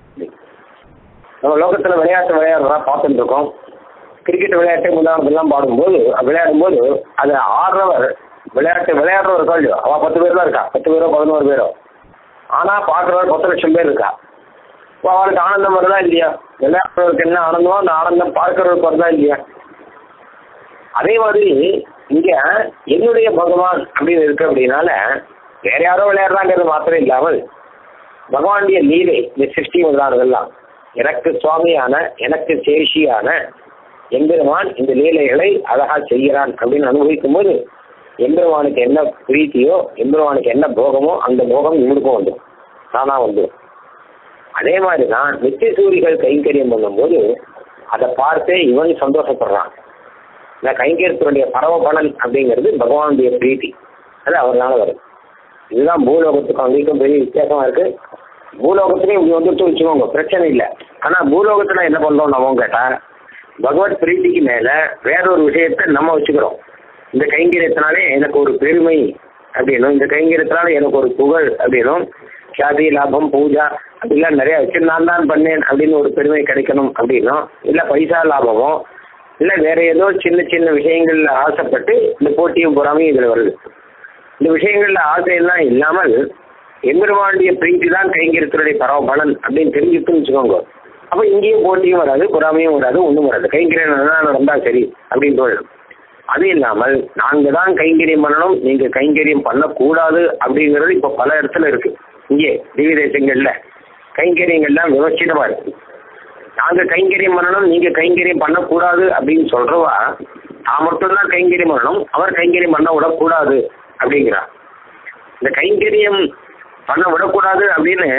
நம்ம லோகத்துல விளையாட்டு விளையாடுறதா பார்த்துட்டு இருக்கோம் கிரிக்கெட் விளையாட்டு முதலானதெல்லாம் பாடும்போது விளையாடும் போது அதை ஆடுறவர் விளையாட்டு விளையாடுறவர் இருக்கா இல்லையோ அவ பத்து பேர் தான் இருக்கா பத்து பேரோ பதினோரு பேரோ ஆனா பார்க்குறவர் பத்து லட்சம் பேர் இருக்கா இப்போ அவளுக்கு ஆனந்தம் வருதா இல்லையா விளையாடுறவருக்கு என்ன ஆனந்தமோ அந்த ஆனந்தம் பார்க்கிறவருக்கு வருதா இல்லையா அதே மாதிரி இங்க என்னுடைய பகவான் அப்படின்னு இருக்கு அப்படின்னால வேற யாரோ விளையாடுறாங்கிறது மாத்திரம் இல்லாமல் பகவானுடைய லீலை இந்த சிருஷ்டி முதலானதெல்லாம் எனக்கு சுவாமியான எனக்கு சேஷியான எம்பெருமான் இந்த லீலைகளை அழகா செய்கிறான் அப்படின்னு அனுபவிக்கும் போது எம்பெருமானுக்கு என்ன பிரீத்தியோ எம்பெருமானுக்கு என்ன போகமோ அந்த போகம் இவனுக்கும் வந்துடும் தானா வந்துடும் அதே மாதிரி தான் நித்திய சூரிகள் கைங்கரியம் பண்ணும்போது அதை பார்த்தே இவன் சந்தோஷப்படுறான் இந்த கைங்கரியத்தினுடைய பரம பலன் அப்படிங்கிறது பகவானுடைய பிரீத்தி அது அவர்னால வரும் இதுதான் பூலோகத்துக்கும் அங்கேயும் பெரிய வித்தியாசமா இருக்கு பூலோகத்துலையும் இப்படி வந்துட்டு வச்சுக்கோங்க பிரச்சனை இல்லை ஆனா பூலோகத்துல என்ன பண்றோம் நம்ம கேட்டா பகவத் பிரீத்திக்கு மேல வேற ஒரு விஷயத்த நம்ம வச்சுக்கிறோம் இந்த கைங்கரியத்தினாலே எனக்கு ஒரு பெருமை அப்படின்னும் இந்த கைங்கரியத்தினால எனக்கு ஒரு புகழ் அப்படின்னும் சாதி லாபம் பூஜா அப்படிலாம் நிறைய வச்சு நான் தான் பண்ணேன் அப்படின்னு ஒரு பெருமை கிடைக்கணும் அப்படின்னும் இல்லை பைசா லாபமோ இல்லை வேற ஏதோ சின்ன சின்ன விஷயங்கள்ல ஆசைப்பட்டு இந்த போட்டியும் பொறாமையும் இதில் வருது இந்த விஷயங்கள்ல ஆசையெல்லாம் இல்லாமல் எம்பெருமானுடைய பிரீத்தி தான் கைங்கரியத்தினுடைய பரவ பலன் அப்படின்னு தெரிஞ்சுட்டுன்னு வச்சுக்கோங்க அப்போ இங்கேயும் போட்டியும் வராது பொறாமையும் வராது ஒன்றும் வராது கைங்கரியம் நல்லா நடந்தா சரி அப்படின்னு தோணும் அது இல்லாமல் நாங்கள் தான் கைங்கரியம் பண்ணணும் நீங்க கைங்கரியம் பண்ணக்கூடாது அப்படிங்கிறது இப்போ பல இடத்துல இருக்கு இங்கே திவ்ய தேசங்கள்ல கைங்கரியங்கள்லாம் விவசிதமா இருக்கு நாங்க கைங்கரியம் பண்ணணும் நீங்க கைங்கரியம் பண்ணக்கூடாது அப்படின்னு சொல்றவா நான் மட்டும்தான் கைங்கரியம் பண்ணணும் அவர் கைங்கரியம் பண்ண விடக்கூடாது அப்படிங்கிறா இந்த கைங்கரியம் பண்ண விடக்கூடாது அப்படின்னு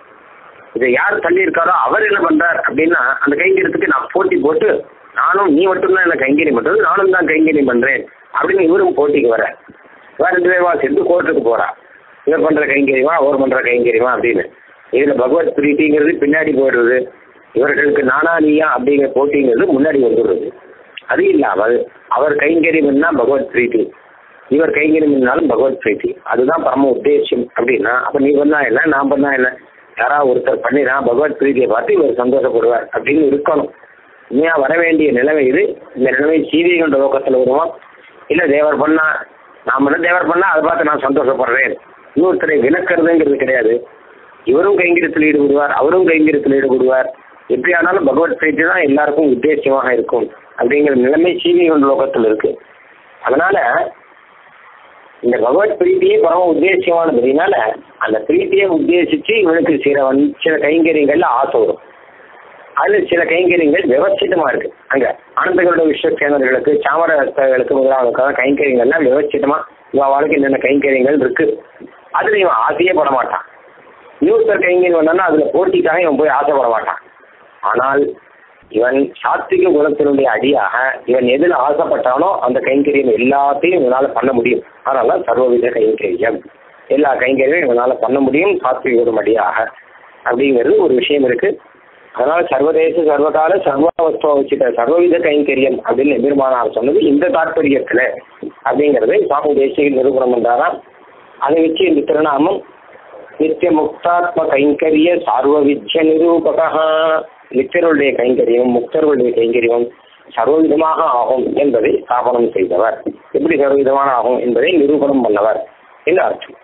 இதை யார் தள்ளியிருக்காரோ அவர் என்ன பண்றார் அப்படின்னா அந்த கைங்கரியத்துக்கு நான் போட்டி போட்டு நானும் நீ மட்டும்தான் என்ன கைங்கரியம் பண்றது நானும் தான் கைங்கரியம் பண்றேன் அப்படின்னு இவரும் போட்டிக்கு வர வேற ரெண்டு பேர்வா சேர்ந்து கோர்ட்டுக்கு போறா இவர் பண்ற கைங்கரியமா அவர் பண்ற கைங்கரியமா அப்படின்னு இதுல பகவத் பிரீத்திங்கிறது பின்னாடி போயிடுறது இவர்களுக்கு நானா நீயா அப்படிங்கிற போட்டிங்கிறது முன்னாடி வந்துடுறது அது இல்லாமல் அவர் கைங்கரியம்னா பகவத் பிரீத்தி இவர் கைங்கரியம்னாலும் பகவத் பிரீத்தி அதுதான் பரம உத்தேசம் அப்படின்னா அப்ப நீ பண்ணா என்ன நான் பண்ணா என்ன யாராவது ஒருத்தர் பண்ணினா பகவத் பிரீத்தியை பார்த்து இவர் சந்தோஷப்படுவார் அப்படின்னு இருக்கணும் உண்மையா வர வேண்டிய நிலைமை இது இந்த நிலைமை சீதைகண்ட லோகத்துல வருவோம் இல்ல தேவர் பண்ணா நான் பண்ண தேவர் பண்ணா அதை பார்த்து நான் சந்தோஷப்படுறேன் இன்னொருத்தரை விளக்குறதுங்கிறது கிடையாது இவரும் கைங்கரியத்தில் ஈடுபடுவார் அவரும் கைங்கரியத்தில் ஈடுபடுவார் எப்படி ஆனாலும் பகவத் பிரீத்தி தான் எல்லாருக்கும் உத்தேசமாக இருக்கும் அப்படிங்கிற நிலைமை சீவிகள் லோகத்தில் இருக்கு அதனால இந்த பகவத் பிரீத்தியே பரம உத்தேசியமானதுனால அந்த பிரீத்தியை உத்தேசிச்சு இவனுக்கு சில வந்து சில கைங்கரியங்கள்ல ஆசை வரும் அதுல சில கைங்கரியங்கள் விவச்சிதமா இருக்கு அங்க ஆனந்தங்களோட விஸ்வசேனர்களுக்கு சாமரஸ்தர்களுக்கு முதலாவதுக்கான கைங்கரியங்கள்லாம் விவச்சிதமா இவன் வாழ்க்கை என்னென்ன கைங்கரியங்கள் இருக்கு அதுல இவன் ஆசையே பட மாட்டான் இன்னொருத்தர் கைங்கரியம் வந்தான்னா அதுல போட்டிக்காக இவன் போய் ஆசைப்பட மாட்டான் ஆனால் இவன் சாத்விக குணத்தினுடைய அடியாக இவன் எதில் ஆசைப்பட்டானோ அந்த கைங்கரியம் எல்லாத்தையும் இவனால பண்ண முடியும் அதனால சர்வவித கைங்கரியம் எல்லா கைங்கரியம் இவனால பண்ண முடியும் சாத்விக குணம் அடியாக அப்படிங்கிறது ஒரு விஷயம் இருக்கு அதனால சர்வதேச சர்வகால சர்வாவஸ்துவ வச்சுட்ட சர்வவித கைங்கரியம் அப்படின்னு எதிர்மானார் சொன்னது இந்த தாற்பயத்துல அப்படிங்கறதை சுவாமி தேசிய நிரூபணம் பண்றாராம் அதை வச்சு இந்த திருநாமம் நித்திய முக்தாத்ம கைங்கரிய சார்வ வித்ய நிரூபகா நித்தியருடைய கைங்கரியம் முக்தர்களுடைய கைங்கரியம் சர்வவிதமாக ஆகும் என்பதை ஸ்தாபனம் செய்தவர் எப்படி சர்வவிதமான ஆகும் என்பதை நிரூபணம் பண்ணவர் என்று அர்த்தம்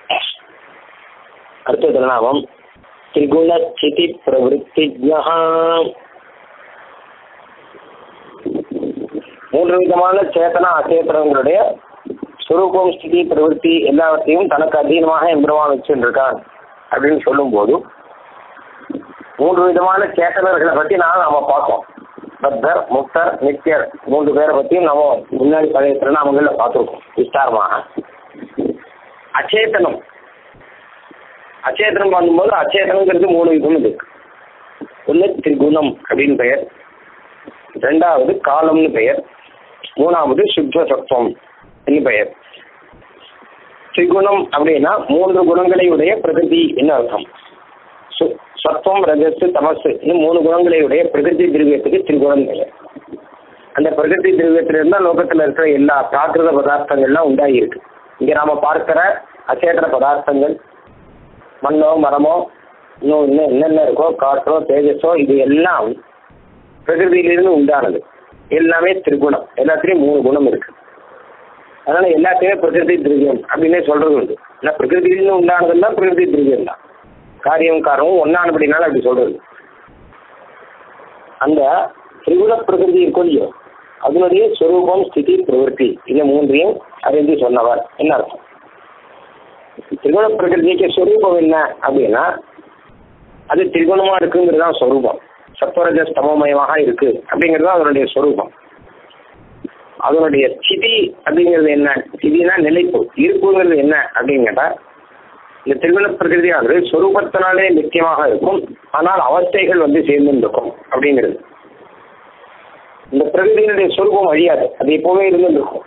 அடுத்த திருநாமம் திரிகுணச்சிதி பிரவருத்திஜா மூன்று விதமான சேத்தனா அச்சேத்தனங்களுடைய சுரூபம் ஸ்திதி பிரவருத்தி எல்லாவற்றையும் தனக்கு அதீனமாக எம்பெருமான் வச்சுருக்கான் அப்படின்னு சொல்லும்போது மூன்று விதமான சேத்தனர்களை பத்தி நான் நாம பார்த்தோம் பத்தர் முக்தர் நித்யர் மூன்று பேரை பத்தியும் நம்ம முன்னாடி பழைய திருநாமங்கள்ல பார்த்துருக்கோம் விஸ்தாரமாக அச்சேத்தனம் அச்சேதனம் பண்ணும்போது அச்சேதனங்கிறது மூணு விதம் இருக்கு ஒன்று திரிகுணம் அப்படின்னு பெயர் ரெண்டாவது காலம்னு பெயர் மூணாவது சுத்த சத்துவம் என்று பெயர் திரிகுணம் அப்படின்னா மூன்று குணங்களை உடைய பிரகிருதி என்ன அர்த்தம் சு- சத்துவம் ரஜஸ் தமசு இன்னும் மூணு குணங்களை உடைய பிரகிருதி திரவியத்துக்கு திரிகுணம் பெயர் அந்த பிரகிருதி திரவியத்துல இருந்தா லோகத்துல இருக்கிற எல்லா பிராகிருத பதார்த்தங்கள்லாம் உண்டாகி இருக்கு இங்க நாம பார்க்கிற அச்சேதன பதார்த்தங்கள் மண்ணோ மரமோ இன்னும் இன்னும் என்னென்ன இருக்கோ காற்றோ தேஜஸோ இது எல்லாம் பிரகிருதியிலிருந்து உண்டானது எல்லாமே திரிகுணம் எல்லாத்துலேயும் மூணு குணம் இருக்கு அதனால எல்லாத்தையுமே பிரகிருதி திரவியம் அப்படின்னே சொல்றது உண்டு ஏன்னா பிரகிருதியிலிருந்து உண்டானதெல்லாம் பிரகிருதி திரவியம் தான் காரியம் காரணமும் ஒன்னானபடினால அப்படி சொல்றது அந்த திரிகுண பிரகிருதி இருக்கும் இல்லையோ அதனுடைய ஸ்வரூபம் ஸ்திதி பிரவருத்தி இந்த மூன்றையும் அறிந்து சொன்னவர் என்ன அர்த்தம் திரிகுண பிரகிருதிக்கு ஸ்வரூபம் என்ன அப்படின்னா அது திரிகுணமா இருக்குங்கிறது தான் ஸ்வரூபம் சத்வரஜ ஸ்தமமயமாக இருக்கு அப்படிங்கிறது தான் அதனுடைய ஸ்வரூபம் அதனுடைய ஸ்திதி அப்படிங்கிறது என்ன ஸ்திதினா நிலைப்பு இருப்புங்கிறது என்ன அப்படின்னு கேட்டா இந்த திருமண பிரகிருதியானது ஸ்வரூபத்தினாலே நித்தியமாக இருக்கும் ஆனால் அவஸ்தைகள் வந்து சேர்ந்து இருக்கும் அப்படிங்கிறது இந்த பிரகிருதியினுடைய சொரூபம் அழியாது அது எப்பவுமே இருந்து இருக்கும்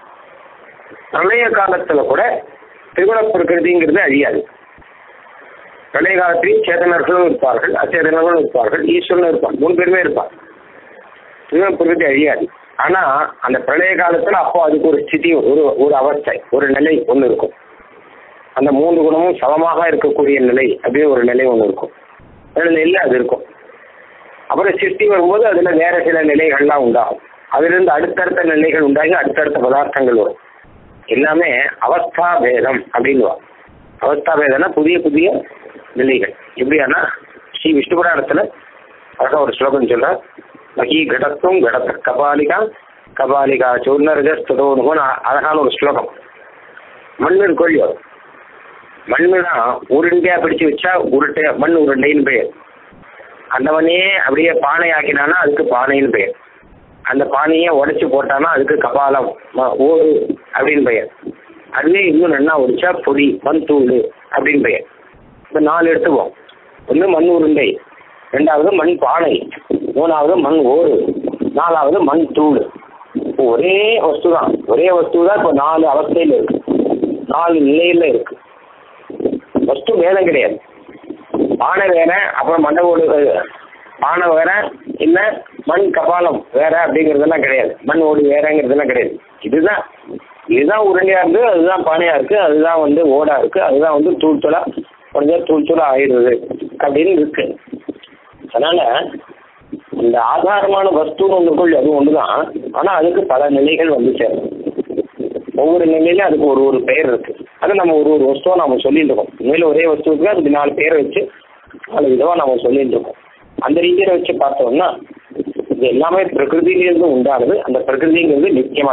பிரளய காலத்துல கூட திரிகுண பிரகிருதிங்கிறது அழியாது பிரளய காலத்திலையும் சேதனர்களும் இருப்பார்கள் அச்சேதனர்களும் இருப்பார்கள் ஈஸ்வரனும் இருப்பார் மூணு பேருமே இருப்பார் திரிகுண பிரகிருதி அழியாது ஆனா அந்த பிரளய காலத்துல அப்போ அதுக்கு ஒரு ஸ்திதி ஒரு ஒரு அவஸ்தை ஒரு நிலை ஒன்று இருக்கும் அந்த மூன்று குணமும் சமமாக இருக்கக்கூடிய நிலை அப்படின்னு ஒரு நிலை ஒன்று இருக்கும் அந்த நிலையில் அது இருக்கும் அப்புறம் சிருஷ்டி வரும்போது அதுல வேற சில நிலைகள்லாம் உண்டாகும் அதிலிருந்து அடுத்தடுத்த நிலைகள் உண்டாகி அடுத்தடுத்த பதார்த்தங்கள் வரும் எல்லாமே அவஸ்தா பேதம் அப்படின்னுவா அவஸ்தா பேதம்னா புதிய புதிய நிலைகள் எப்படியானா ஸ்ரீ விஷ்ணு புராணத்துல அழகா ஒரு ஸ்லோகம் சொல்ற மகி கடத்தும் கடத்த கபாலிகா கபாலிகா சூர்ணரஜஸ்தோனுகும் அழகான ஒரு ஸ்லோகம் மண்ணு கொள்ளியோ மண்ணுனா உருண்டையா பிடிச்சு வச்சா உருட்டை மண் உருண்டைன்னு பெயர் அந்த மண்ணையே அப்படியே பானை ஆக்கினானா அதுக்கு பானைன்னு பெயர் அந்த பானையை உடைச்சு போட்டானா அதுக்கு கபாலம் ம- ஓடு அப்படின்னு பெயர் அதுவே இன்னும் நல்லா உடைச்சா பொடி மண் தூள் அப்படின்னு பெயர் இப்போ நாலு எடுத்துக்குவோம் ஒன்று மண் உருண்டை ரெண்டாவது மண் பானை மூணாவது மண் ஓடு நாலாவது மண் தூள் இப்போ ஒரே வஸ்து தான் ஒரே வஸ்து தான் இப்போ நாலு அவஸ்தையில் இருக்கு நாலு நிலையில இருக்கு வஸ்து வேதம் கிடையாது பானை வேற அப்புறம் மண்டபோடு பானை வேற இல்ல மண் கபாலம் வேற அப்படிங்கிறதெல்லாம் கிடையாது மண் ஓடு வேறங்கிறதெல்லாம் கிடையாது இதுதான் இதுதான் உருண்டையா இருக்கு அதுதான் பானையா இருக்கு அதுதான் வந்து ஓடா இருக்கு அதுதான் வந்து தூள் தூளா கொஞ்சம் தூள் தூளா ஆயிடுது அப்படின்னு இருக்கு அதனால இந்த ஆதாரமான வஸ்துன்னு ஒன்று கொள் அது ஒண்ணுதான் ஆனா அதுக்கு பல நிலைகள் வந்து சேரும் ஒவ்வொரு நிலையிலும் அதுக்கு ஒரு ஒரு பெயர் இருக்கு அது நம்ம ஒரு ஒரு வஸ்துவா நம்ம சொல்லிட்டு இருக்கோம் உண்மையில ஒரே வஸ்துவுக்கு அதுக்கு நாலு பேரை வச்சு நாலு விதமா நம்ம சொல்லிட்டு இருக்கோம் அந்த ரீதியில வச்சு பார்த்தோம்னா இது எல்லாமே பிரகிருதியிலிருந்து உண்டானது அந்த பிரகிருதிங்கிறது நித்தியமா இருக்கு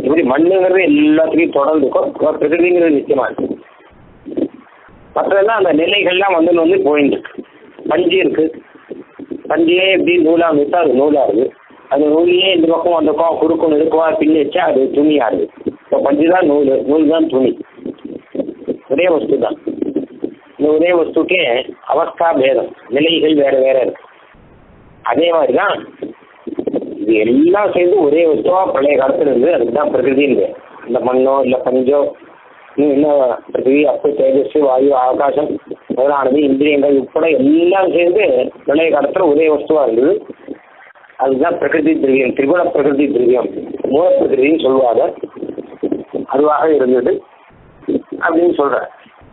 இப்படி மண்ணுங்கிறது எல்லாத்துலேயும் தொடர்ந்து இருக்கும் பிரகிருதிங்கிறது நிச்சயமா இருக்கு மற்றதெல்லாம் அந்த நிலைகள்லாம் வந்து வந்து போயிட்டு இருக்கு பஞ்சு இருக்கு பஞ்சியே எப்படி நூலா விட்டா அது நூலா இருக்கு அந்த நூலையே இந்த பக்கம் அந்த பக்கம் குறுக்கும் நெருக்கமா பின்னி வச்சா அது துணியா இருக்கு இப்போ பஞ்சு தான் நூல் நூல் தான் துணி ஒரே வஸ்து தான் இந்த ஒரே வஸ்துக்கே அவஸ்தா பேதம் நிலைகள் வேற வேற இருக்கு அதே மாதிரி தான் இது எல்லாம் சேர்ந்து ஒரே வஸ்துவா பழைய காலத்துல இருந்து அதுக்கு தான் பிரகிருதின்னு இந்த மண்ணோ இல்லை பஞ்சோ இன்னும் என்ன பிருத்திவி அப்பு தேஜஸ் வாயு ஆகாசம் முதலானது இந்திரியங்கள் உட்பட எல்லாம் சேர்ந்து பழைய காலத்துல ஒரே வஸ்துவா இருந்தது அதுதான் பிரகிருதி திரவியம் திரிகுண பிரகிருதி திரவியம் மூல பிரகிருதின்னு சொல்லுவாங்க அதுவாக இருந்தது அப்படின்னு சொல்றேன்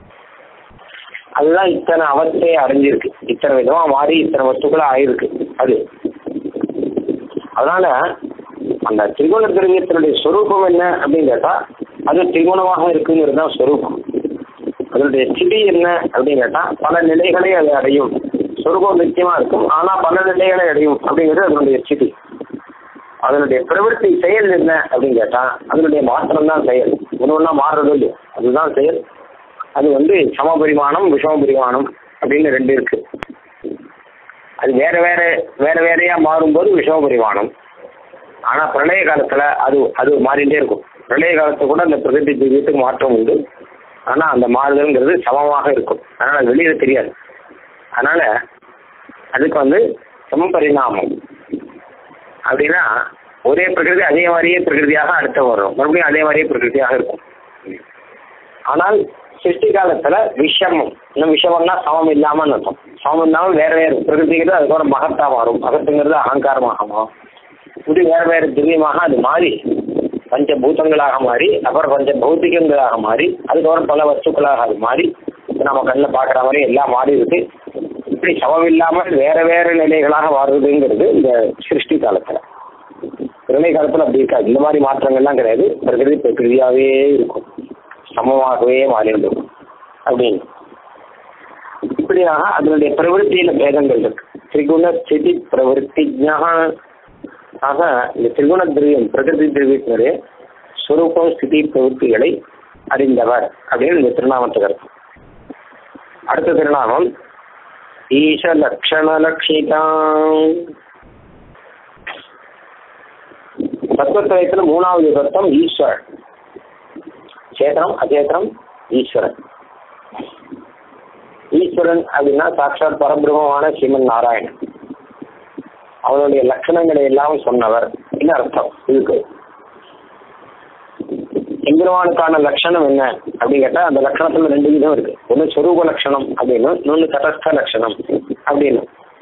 அதுதான் இத்தனை அவஸ்தையை அடைஞ்சிருக்கு இத்தனை விதமா மாறி இத்தனை வஸ்துக்களா ஆயிருக்கு அது அதனால அந்த திரிகுண திரவியத்தினுடைய ஸ்வரூபம் என்ன அப்படின்னு கேட்டா அது திரிகுணமாக இருக்குங்கிறது தான் ஸ்வரூபம் அதனுடைய ஸ்திதி என்ன அப்படின்னு கேட்டா பல நிலைகளை அது அடையும் சொருபம் நிச்சயமா இருக்கும் ஆனா பல நிலைகளை அடையும் அப்படிங்கிறது அதனுடைய ஸ்திதி அதனுடைய பிரவൃத்தி செயல் என்ன அப்படின்னு கேட்டா அதனுடைய மாற்றம் தான் செயல் ஒன்று மாறுறது இல்லை அதுதான் செயல் அது வந்து சமபரிமாணம் விஷமபரிமாணம் அப்படின்னு ரெண்டு இருக்கு அது வேற வேற வேற வேறையா மாறும்போது விஷமபரிமாணம் ஆனா பிரளய காலத்துல அது அது மாறிட்டே இருக்கும் பிரளய காலத்துல கூட அந்த பிரகிருதி திவ்யத்துக்கு மாற்றம் உண்டு ஆனா அந்த மாறுதல்ங்கிறது சமமாக இருக்கும் அதனால அது வெளியில தெரியாது அதனால அதுக்கு வந்து சமபரிணாமம் அப்படின்னா ஒரே பிரகிருதி அதே மாதிரியே பிரகிருதியாக அடுத்த வரும் மறுபடியும் அதே மாதிரியே பிரகிருதியாக இருக்கும் ஆனால் சிருஷ்டி காலத்துல விஷமம் இன்னும் விஷமம்னா சமம் இல்லாமல் அர்த்தம் சமம் இல்லாமல் வேற வேற பிரகிருதிங்கிறது அதுக்கப்புறம் மகத்தா மாறும் மகத்துங்கிறது அகங்காரமாக மாறும் இப்படி வேற வேற திவ்யமாக அது மாறி பஞ்சபூதங்களாக மாறி அப்புறம் பஞ்ச பௌத்திகங்களாக மாறி அதுக்கப்புறம் பல வஸ்துக்களாக அது மாறி நம்ம கண்ணில் பார்க்குற மாதிரி எல்லாம் மாறி இருக்கு இப்படி சமம் இல்லாமல் வேற வேற நிலைகளாக மாறுதுங்கிறது இந்த சிருஷ்டி காலத்துல பிரளய காலத்துல அப்படி இருக்காது இந்த மாதிரி மாற்றங்கள்லாம் கிடையாது பிரகிருதி பிரகிருதியாவே இருக்கும் சமமாகவே மாறிடும் அப்படின்னு இப்படியாக அதனுடைய பிரவருத்தியில பேதங்கள் இருக்கு திரிகுண ஸ்திதி பிரவருத்திஜா ஆக இந்த திரிகுண திரவியம் பிரகிருதி திரவியத்தினுடைய ஸ்வரூபம் ஸ்திதி பிரவருத்திகளை அறிந்தவர் அப்படின்னு இந்த திருநாமத்துக்கு அர்த்தம் அடுத்த திருநாமம் ஈஷ லக்ஷண லட்சிதாம் தத்துவத்திரயத்துல மூணாவது தத்துவம் ஈஸ்வரன் சேதனம் அச்சேதனம் ஈஸ்வரன் ஈஸ்வரன் அப்படின்னா சாட்சாத் பரபிரமமான ஸ்ரீமன் நாராயணன் அவனுடைய லட்சணங்களை எல்லாம் சொன்னவர் என்ன அர்த்தம் இதுக்கு எம்பெருமானுக்கான லட்சணம் என்ன அப்படின்னு கேட்டா அந்த லட்சணத்துல ரெண்டு விதம் இருக்கு ஒன்று சொரூப லட்சணம் அப்படின்னு இன்னொன்று தடஸ்த லட்சணம் அப்படின்னு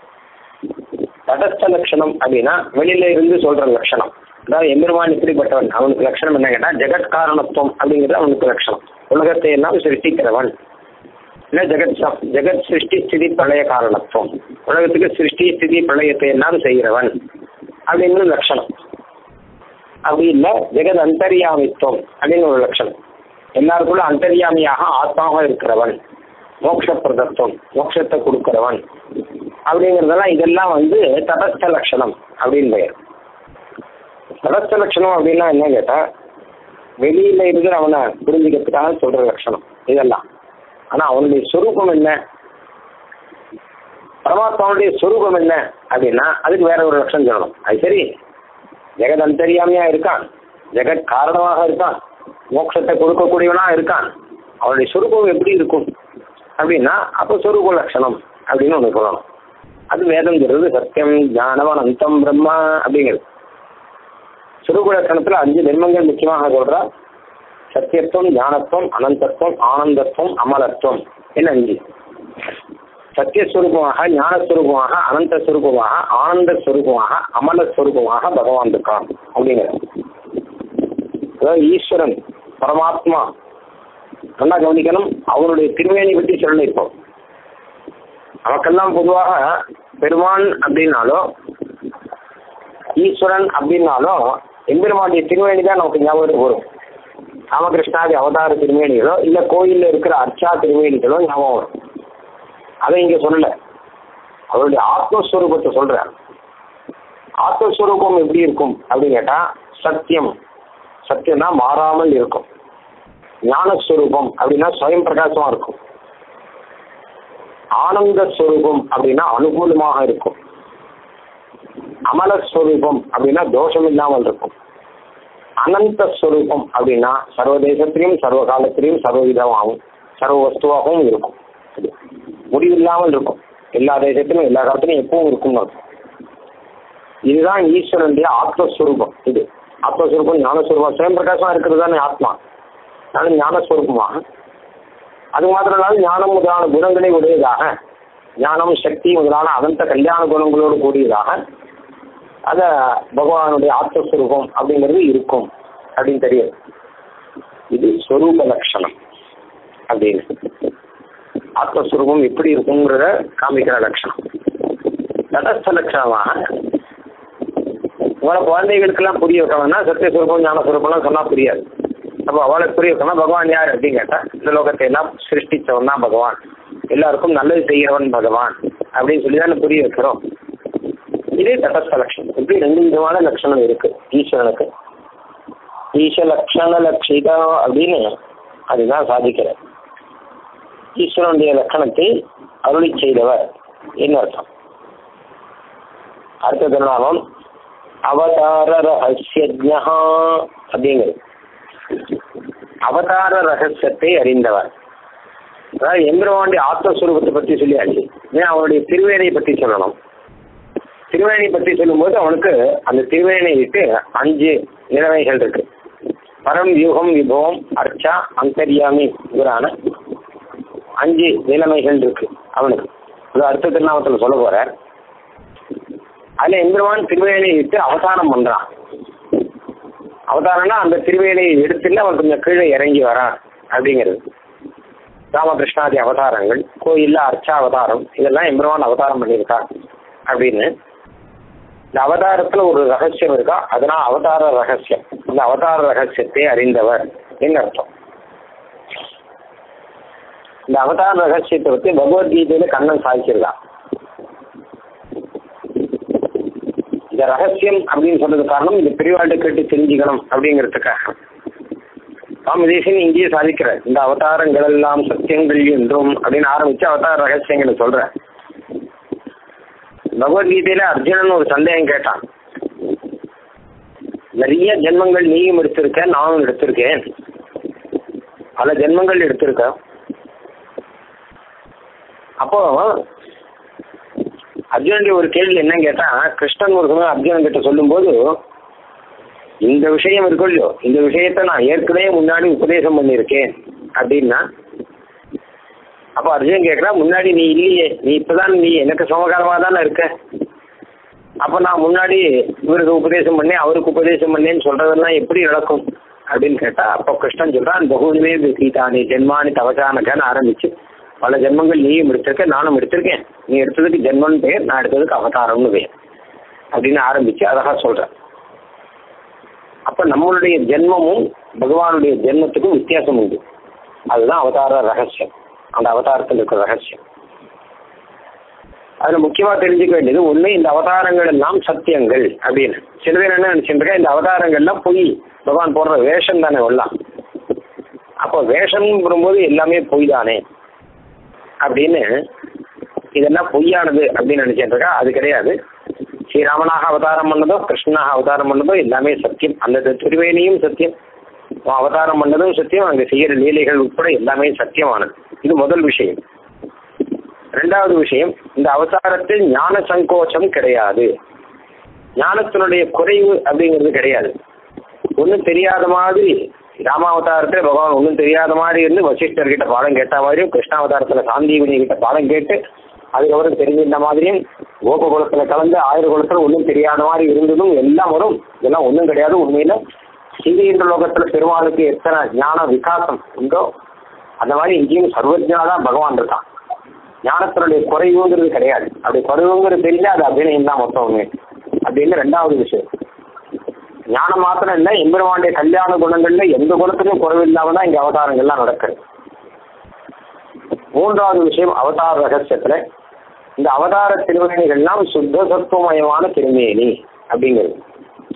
தடஸ்த லட்சணம் அப்படின்னா வெளியில இருந்து சொல்ற லட்சணம் அதாவது எம்பெருமான் இப்படிப்பட்டவன் அவனுக்கு லட்சணம் என்ன கேட்டா ஜெகத் காரணத்துவம் அப்படிங்கிறது அவனுக்கு லட்சணம் உலகத்தை எல்லாம் சிருஷ்டிக்கிறவன் இல்லை ஜெகத் ச- ஜெகத் சிருஷ்டி ஸ்திதி பிரளய காரணத்துவம் உலகத்துக்கு சிருஷ்டி ஸ்திதி பிரளயத்தை எல்லாம் செய்கிறவன் அப்படின்னு லட்சணம் அப்படி இல்லை ஜெகத் அந்தரியாமித்துவம் அப்படின்னு ஒரு லட்சணம் எல்லாருக்குள்ள அந்தரியாமியாக ஆத்மாவாக இருக்கிறவன் மோட்ச பிரதத்துவம் மோட்சத்தை கொடுக்கிறவன் அப்படிங்கிறதெல்லாம் இதெல்லாம் வந்து தடஸ்த லட்சணம் அப்படின்னு பெயர் தடஸ்த லட்சணம் அப்படின்னா என்ன கேட்டா வெளியில இருக்கிற அவனை புரிஞ்சுக்கிறதுக்காக சொல்ற லட்சணம் இதெல்லாம் ஆனா அவனுடைய சொரூபம் என்ன பரமாத்மாவுடைய சொரூபம் என்ன அப்படின்னா அதுக்கு வேற ஒரு லட்சணம் சொல்லணும் அது சரி ஜெகத் அந்தரியாமையா இருக்கான் ஜெகத் காரணமாக இருக்கான் மோட்சத்தை கொடுக்கக்கூடியவனா இருக்கான் அவனுடைய சொரூபம் எப்படி இருக்கும் அப்படின்னா அப்போ சொரூப லட்சணம் அப்படின்னு ஒன்று சொல்லணும் அது வேதங்கிறது சத்தியம் ஞானவன் அந்தம் பிரம்மா அப்படிங்கிறது சுரூப லட்சணத்துல அஞ்சு தர்மங்கள் முக்கியமாக சொல்றா சத்தியத்துவம் ஞானத்துவம் அனந்தத்துவம் ஆனந்தத்துவம் அமலத்துவம் என்ன அஞ்சு சத்தியஸ்வரூபமாக ஞானஸ்வரூபமாக அனந்த ஸ்வரூபமாக ஆனந்த ஸ்வரூபமாக அமல ஸ்வரூபமாக பகவான் இருக்கான் அப்படிங்கிறது அதாவது ஈஸ்வரன் பரமாத்மா நல்லா கவனிக்கணும் அவருடைய திருமேனி பற்றி சொல்லணும் இப்போ நமக்கெல்லாம் பொதுவாக பெருமான் அப்படின்னாலோ ஈஸ்வரன் அப்படின்னாலும் எம்பெருமானுடைய திருமேனி தான் நமக்கு ஞாபகம் வரும் ராமகிருஷ்ணாதி அவதார திருமேனிகளோ இல்லை கோயிலில் இருக்கிற அர்ச்சா திருமேனிகளோ ஞாபகம் வரும் அதை இங்க சொல்லல அவருடைய ஆத்மஸ்வரூபத்தை சொல்றேன் ஆத்மஸ்வரூபம் எப்படி இருக்கும் அப்படின்னு கேட்டா சத்தியம் சத்தியம்னா மாறாமல் இருக்கும் ஞானஸ்வரூபம் அப்படின்னா சுயம் பிரகாசமா இருக்கும் ஆனந்த ஸ்வரூபம் அப்படின்னா அனுகூலமாக இருக்கும் அமலஸ்வரூபம் அப்படின்னா தோஷம் இல்லாமல் இருக்கும் அனந்த ஸ்வரூபம் அப்படின்னா சர்வதேசத்திலையும் சர்வ காலத்திலையும் சர்வவிதமாகவும் சர்வ வஸ்துவாகவும் இருக்கும் முடிவில்லாமல் இருக்கும் எல்லா தேசத்திலும் எல்லா காலத்திலும் எப்பவும் இருக்கும் இதுதான் ஈஸ்வரனுடைய ஆத்மஸ்வரூபம் இது ஆத்மஸ்வரூபம் ஞானஸ்வரூபம் சுயம் பிரகாசமா இருக்கிறது தானே ஆத்மா அதனால ஞானஸ்வரூபமாக அது மாத்திரம் இல்லாமல் ஞானம் முதலான குணங்களை உடையதாக ஞானம் சக்தி முதலான அனந்த கல்யாண குணங்களோடு கூடியதாக அத பகவானுடைய ஆத்மஸ்வரூபம் அப்படிங்கிறது இருக்கும் அப்படின்னு தெரியும் இது ஸ்வரூப லட்சணம் அப்படின்னு ஆத்மஸ்வரூபம் எப்படி இருக்குங்கிறத காமிக்கிற லட்சணம் தடஸ்த லட்சணமாக இவ்வளோ குழந்தைகளுக்கெல்லாம் புரிய வைக்கணும்னா சத்தியஸ்வரூபம் ஞானஸ்வரூபம்லாம் சொன்னா புரியாது அப்போ அவளுக்கு புரிய வைக்கணும் பகவான் யார் அப்படின்னு கேட்டா இந்த லோகத்தை எல்லாம் சிருஷ்டிச்சவன் தான் பகவான் எல்லாருக்கும் நல்லது செய்கிறவன் பகவான் அப்படின்னு சொல்லி தானே புரிய வைக்கிறோம் இதே தடஸ்த லட்சணம் இப்படி ரெண்டு விதமான லட்சணம் இருக்கு ஈஸ்வரனுக்கு ஈச லட்சண லட்சிதா அப்படின்னு அதுதான் சாதிக்கிறார் ஈஸ்வரனுடைய லட்சணத்தை அருளி செய்தவர் என்ன அர்த்தம் அடுத்த திருநாமம் அவதார ரகசியஜா அப்படிங்கிறது அவதார ரகசியத்தை அறிந்தவர் அதாவது எம்பெருமானுடைய ஆத்மஸ்வரூபத்தை பற்றி சொல்லியாச்சு ஏன் அவனுடைய திருவேணியை பற்றி சொல்லணும் திருவேணி பற்றி சொல்லும்போது அவனுக்கு அந்த திருவேணிக்கு அஞ்சு நிலைமைகள் இருக்கு பரம் வியூகம் விபவம் அர்ச்சா அந்தரியாமி இவரான அஞ்சு நிலைமைகள் இருக்கு அவனுக்கு அது அடுத்த திருநாமத்தில் சொல்ல போற அதுல எம்பெருமான் திருவேணியை விட்டு அவதாரம் பண்றான் அவதாரம்னா அந்த திருவேணியை எடுத்துல அவன் கொஞ்சம் கீழே இறங்கி வரான் அப்படிங்கிறது ராமகிருஷ்ணாதி அவதாரங்கள் கோயில்ல அர்ச்சா அவதாரம் இதெல்லாம் எம்பெருமான் அவதாரம் பண்ணியிருக்கான் அப்படின்னு இந்த அவதாரத்துல ஒரு ரகசியம் இருக்கா அதனால் அவதார ரகசியம் அந்த அவதார ரகசியத்தை அறிந்தவர் என்ன அர்த்தம் இந்த அவதார ரகசியத்தை பத்தி பகவத்கீதையில கண்ணன் சாதிச்சிருக்கான் இந்த ரகசியம் அப்படின்னு சொன்னது காரணம் இந்த பெரியவாழ்கிட்ட கேட்டு தெரிஞ்சுக்கணும் அப்படிங்கிறதுக்காக ராமதேசன் இங்கேயே சாதிக்கிறார் இந்த அவதாரங்கள் எல்லாம் சத்தியங்கள் என்றும் அப்படின்னு ஆரம்பிச்சு அவதார ரகசியங்களை சொல்ற பகவத்கீதையில அர்ஜுனன் ஒரு சந்தேகம் கேட்டான் நிறைய ஜென்மங்கள் நீயும் எடுத்திருக்க நானும் எடுத்திருக்கேன் பல ஜென்மங்கள் எடுத்திருக்க அப்போ அர்ஜுனனுடைய ஒரு கேள்வி என்ன கேட்டா கிருஷ்ணன் ஒரு சமயம் அர்ஜுனன் கிட்ட சொல்லும்போது இந்த விஷயம் இருக்கோ இல்லையோ இந்த விஷயத்த நான் ஏற்கனவே முன்னாடி உபதேசம் பண்ணியிருக்கேன் அப்படின்னா அப்போ அர்ஜுனன் கேட்குறா முன்னாடி நீ இல்லையே நீ இப்பதான் நீ எனக்கு சமகாலமாக தானே இருக்க அப்போ நான் முன்னாடி இவருக்கு உபதேசம் பண்ணேன் அவருக்கு உபதேசம் பண்ணேன்னு சொல்றதெல்லாம் எப்படி நடக்கும் அப்படின்னு கேட்டா அப்போ கிருஷ்ணன் சொல்றான் பகுவனுமே கீதானி ஜென்மானி தவசானக்கான்னு ஆரம்பிச்சு பல ஜென்மங்கள் நீயும் எடுத்திருக்க நானும் எடுத்திருக்கேன் நீ எடுத்ததுக்கு ஜென்மன் பெயர் நான் எடுத்ததுக்கு அவதாரம்னு பெயர் அப்படின்னு ஆரம்பிச்சு அழகா சொல்றேன் அப்ப நம்மளுடைய ஜென்மமும் பகவானுடைய ஜென்மத்துக்கும் வித்தியாசம் உண்டு அதுதான் அவதார ரகசியம் அந்த அவதாரத்தில் இருக்கிற ரகசியம் அதுல முக்கியமா தெரிஞ்சுக்க வேண்டியது ஒண்ணு இந்த அவதாரங்கள் எல்லாம் சத்தியங்கள் அப்படின்னு சில பேர் என்ன நினைச்சிருக்கா இந்த அவதாரங்கள்லாம் பொய் பகவான் போடுற வேஷம் தானே எல்லாம் அப்போ வேஷம் வரும்போது எல்லாமே பொய் தானே அப்படின்னு இதெல்லாம் பொய்யானது அப்படின்னு நினைச்சிட்டு இருக்கா அது கிடையாது ஸ்ரீராமனாக அவதாரம் பண்ணதோ கிருஷ்ணனாக அவதாரம் பண்ணதோ எல்லாமே சத்தியம் அந்த திருவேணியும் சத்தியம் அவதாரம் பண்ணதும் சத்தியம் அங்கே செய்யற லீலைகள் உட்பட எல்லாமே சத்தியமானது இது முதல் விஷயம் ரெண்டாவது விஷயம் இந்த அவதாரத்தில் ஞான சங்கோச்சம் கிடையாது ஞானத்தினுடைய குறைவு அப்படிங்கிறது கிடையாது ஒன்றும் தெரியாத மாதிரி ராமாவதாரத்தில் பகவான் ஒன்றும் தெரியாத மாதிரி இருந்து வசிஷ்டர்கிட்ட பாடம் கேட்ட மாதிரியும் கிருஷ்ணாவதாரத்தில் சாந்தீவனி கிட்ட பாடம் கேட்டு அதுக்கப்புறம் தெரிஞ்சிருந்த மாதிரியும் கோபகுலத்தில் கலந்து ஆயிர குலத்தில் ஒன்றும் தெரியாத மாதிரி இருந்ததும் எல்லாம் வரும் இதெல்லாம் ஒன்றும் கிடையாது உண்மையில சிறிய லோகத்தில் பெருமாளுக்கு எத்தனை ஞான விகாசம் உண்டோ அந்த மாதிரி இங்கேயும் சர்வஜனா தான் பகவான் இருக்கான் ஞானத்தினுடைய குறைவுங்கிறது கிடையாது அப்படி குறைவுங்கிறது தெரியல அது அபிநயம் தான் மொத்தமே அப்படின்னு ரெண்டாவது விஷயம் ஞானம் மாத்திரம் இல்லை எம்பெருமானுடைய கல்யாண குணங்கள்ல எந்த குணத்துக்கும் குறைவு இல்லாம தான் இங்க அவதாரங்கள்லாம் நடக்குது மூன்றாவது விஷயம் அவதார ரகசியத்துல இந்த அவதார திருமேனிகள்லாம் சுத்த சத்துவமயமான திருமேனி அப்படிங்கிறது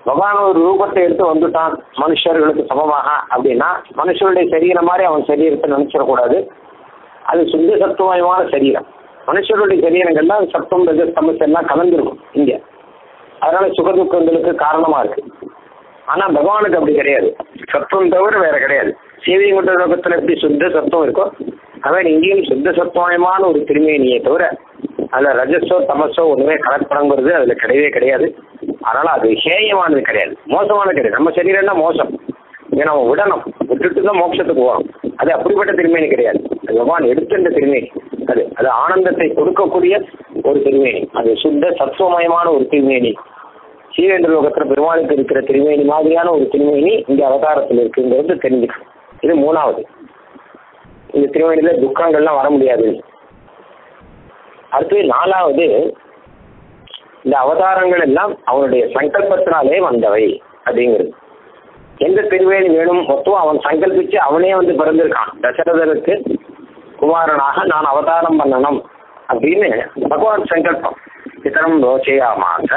பகவான் ஒரு ரூபத்தை எடுத்து வந்துட்டான் மனுஷர்களுக்கு சமமாக அப்படின்னா மனுஷருடைய சரீரம் மாதிரி அவன் சரீரத்தை நினைச்சிடக்கூடாது அது சுத்த சத்துவமயமான சரீரம் மனுஷருடைய சரீரங்கள்லாம் சத்தம் ரஜஸ் தமஸ் எல்லாம் கலந்துருக்கும் இங்க அதனால சுகதுக்கங்களுக்கு காரணமா இருக்கு ஆனா பகவானுக்கு அப்படி கிடையாது சத்துவம் தவிர வேற கிடையாது சீவியங்குண்ட லோகத்துல எப்படி சுத்த சத்துவம் இருக்கோ அவன் இங்கேயும் சுத்த சத்துவமயமான ஒரு திருமேனியை தவிர அதுல ரஜஸோ தமஸோ ஒண்ணுமே கலப்படங்கிறது அதுல கிடையவே கிடையாது அதனால அது ஹேயமானது கிடையாது மோசமானது கிடையாது நம்ம சரீரம் தான் மோசம் இதை நம்ம விடணும் விட்டுட்டு தான் மோட்சத்துக்கு போகணும் அது அப்படிப்பட்ட திருமேனி கிடையாது அது பகவான் எடுத்துட்ட திருமேனி அது அது ஆனந்தத்தை கொடுக்கக்கூடிய ஒரு திருமேனி அது சுத்த சத்துவமயமான ஒரு திருமேனி சீவேந்திர லோகத்துல பெருமாளுக்கு இருக்கிற திருமேனி மாதிரியான ஒரு திருமேனி இங்க அவதாரத்தில் இருக்குங்கிறது தெரிஞ்சுக்கணும் இது மூணாவது இந்த திருமேனியில துக்கங்கள்லாம் வர முடியாது அடுத்து நாலாவது இந்த அவதாரங்கள் எல்லாம் அவனுடைய சங்கல்பத்தினாலே வந்தவை அப்படிங்கிறது எந்த திருவேணி வேணும் மொத்தம் அவன் சங்கல்பிச்சு அவனே வந்து பிறந்திருக்கான் தசரதனுக்கு குமாரனாக நான் அவதாரம் பண்ணணும் அப்படின்னு பகவான் சங்கல்பம் இத்தனம் ரோச்சையாமாக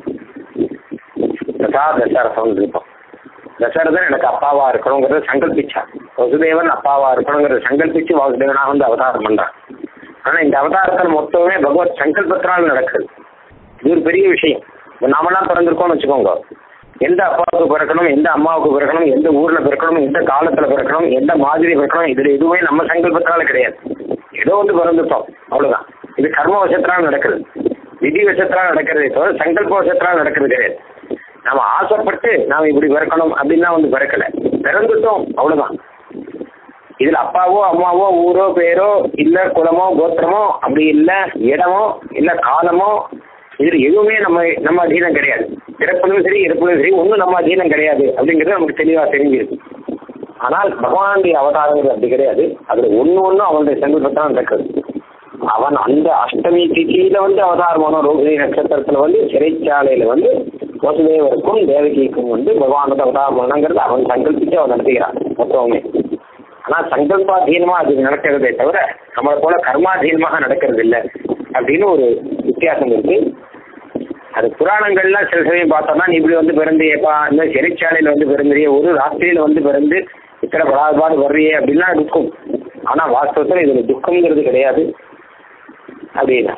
ததா தசரதம் இருப்போம் தசரதன் எனக்கு அப்பாவா இருக்கணுங்கிறத சங்கல்பிச்சான் வசுதேவன் அப்பாவா இருக்கணுங்கிறத சங்கல்பிச்சு வாசுதேவனாக வந்து அவதாரம் பண்றான் ஆனா இந்த அவதாரத்தில் மொத்தமே பகவத் சங்கல்பத்தினால் நடக்குது இது ஒரு பெரிய விஷயம் இப்ப நாமெல்லாம் பிறந்திருக்கோம்னு வச்சுக்கோங்க எந்த அப்பாவுக்கு பிறக்கணும் எந்த அம்மாவுக்கு பிறக்கணும் எந்த ஊர்ல பிறக்கணும் எந்த காலத்துல பிறக்கணும் எந்த மாதிரி பிறக்கணும் இதுல எதுவுமே நம்ம சங்கல்பத்தினால கிடையாது ஏதோ வந்து பிறந்துட்டோம் அவ்வளவுதான் இது கர்ம வசத்தினால் நடக்குது விதி வசத்தினால் நடக்கிறதே தவிர சங்கல்ப வசத்தினால் நடக்கிறது கிடையாது நம்ம ஆசைப்பட்டு நாம இப்படி பிறக்கணும் அப்படின்லாம் வந்து பிறக்கல பிறந்துட்டோம் அவ்வளவுதான் இதுல அப்பாவோ அம்மாவோ ஊரோ பேரோ இல்ல குலமோ கோத்திரமோ அப்படி இல்ல இடமோ இல்ல காலமோ இதுல எதுவுமே நம்ம நம்ம அதீனம் கிடையாது பிறப்பிலும் சரி இறப்பிலும் சரி ஒன்றும் நம்ம அதீனம் கிடையாது அப்படிங்கிறது நமக்கு தெளிவா தெரிஞ்சிருக்கு ஆனால் பகவானுடைய அவதாரங்கள் அப்படி கிடையாது அதுல ஒண்ணு ஒண்ணும் அவனுடைய சங்கல்பத்தான் நடக்குது அவன் அந்த அஷ்டமி திதியில வந்து அவதாரமான ரோகிணி நட்சத்திரத்துல வந்து சிறைச்சாலையில வந்து வசுதேவருக்கும் தேவகிக்கும் வந்து பகவானோட அவதாரம் பண்ணங்கிறது அவன் சங்கல்பிச்சு அவன் நடத்துகிறான் மொத்தமே ஆனா சங்கல்பாதீனமா அது நடக்கிறதே தவிர நம்மளை போல கர்மாதீனமாக நடக்கிறது இல்லை அப்படின்னு ஒரு வித்தியாசம் இருக்கு அது புராணங்கள்லாம் சில சமயம் பார்த்தோம்னா நீ இப்படி வந்து பிறந்தியப்பா இந்த சிறைச்சாலையில வந்து பிறந்தியே ஒரு ராத்திரியில வந்து பிறந்து இத்தனை படாபாடு வர்றியே அப்படின்லாம் இருக்கும் ஆனா வாஸ்தவத்துல இதுல துக்கம்ங்கிறது கிடையாது அப்படின்னா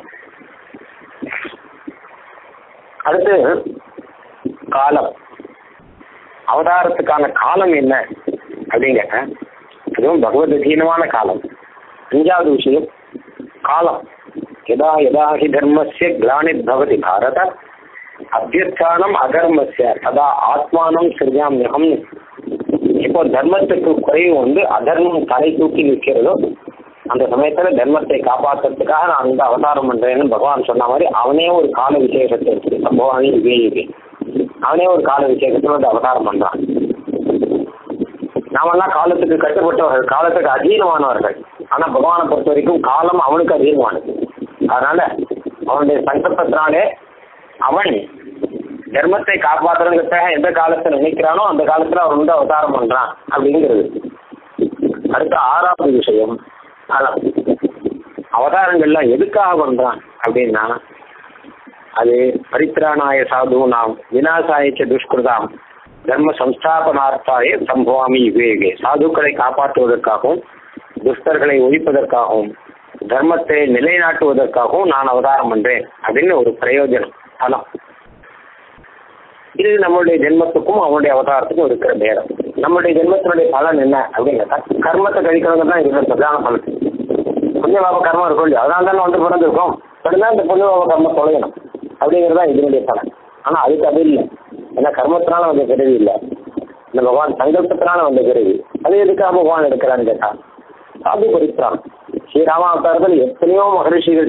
அடுத்து காலம் அவதாரத்துக்கான காலம் என்ன அப்படின்னு கேட்டேன் அதுவும் பகவத்கீனமான காலம் அஞ்சாவது விஷயம் காலம் யதா யதா ஹி தர்மஸ்ய கிளானித் பவதி பாரத அபியஸ்தானம் அதர்மஸ்ய ததா ஆத்மானம் சிறியாமியகம் இப்போ தர்மத்துக்கு குறைவு வந்து அதர்மம் தலை தூக்கி நிற்கிறதோ அந்த சமயத்துல தர்மத்தை காப்பாற்றுறதுக்காக நான் இந்த அவதாரம் பண்றேன்னு பகவான் சொன்ன மாதிரி அவனே ஒரு கால விசேஷத்தை இருக்கு பகவானே யுகே யுகே அவனே ஒரு கால விசேஷத்துல வந்து அவதாரம் பண்றான் நாமெல்லாம் காலத்துக்கு கட்டுப்பட்டவர்கள் காலத்துக்கு அதீனமானவர்கள் ஆனா பகவானை பொறுத்த வரைக்கும் காலம் அவனுக்கு அதீனமானது அதனால அவனுடைய சங்கல்பத்தினாலே அவன் தர்மத்தை காப்பாற்றுறதுக்காக எந்த காலத்தை நினைக்கிறானோ அந்த காலத்துல அவன் வந்து அவதாரம் பண்றான் அப்படிங்கிறது அடுத்த ஆறாவது விஷயம் காலம் அவதாரங்கள்லாம் எதுக்காக பண்றான் அப்படின்னா அது பரித்ராணாய சாது நாம் வினாசாயச்ச துஷ்கிருதாம் தர்ம சம்ஸ்தாபனார்த்தாய சம்பவாமி யுகே சாதுக்களை காப்பாற்றுவதற்காகவும் துஷ்டர்களை ஒழிப்பதற்காகவும் தர்மத்தை நிலைநாட்டுவதற்காகவும் நான் அவதாரம் பண்றேன் அப்படின்னு ஒரு பிரயோஜனம் பலம் இது நம்மளுடைய ஜென்மத்துக்கும் அவனுடைய அவதாரத்துக்கும் இருக்கிற பேரம் நம்மளுடைய ஜென்மத்தினுடைய பலன் என்ன அப்படின்னு கேட்டா கர்மத்தை கழிக்கிறவங்க தான் இதுல பிரதான பலன் புண்ணியபாப கர்மம் இருக்கும் இல்லையா அதனால தானே வந்து பிறந்திருக்கோம் பிறந்தா இந்த புண்ணியபாப கர்மம் தொலையணும் அப்படிங்கிறது தான் இதனுடைய பலன் ஆனா அதுக்கு அது இல்லை ஏன்னா கர்மத்தினால வந்த பிறவி இல்லை இந்த பகவான் சங்கல்பத்தினால வந்த பிறவி அது எதுக்காக பகவான் எடுக்கிறான்னு கேட்டா சாது குறித்தான் ஸ்ரீராம அவதாரத்தில் எத்தனையோ மகரிஷிகள்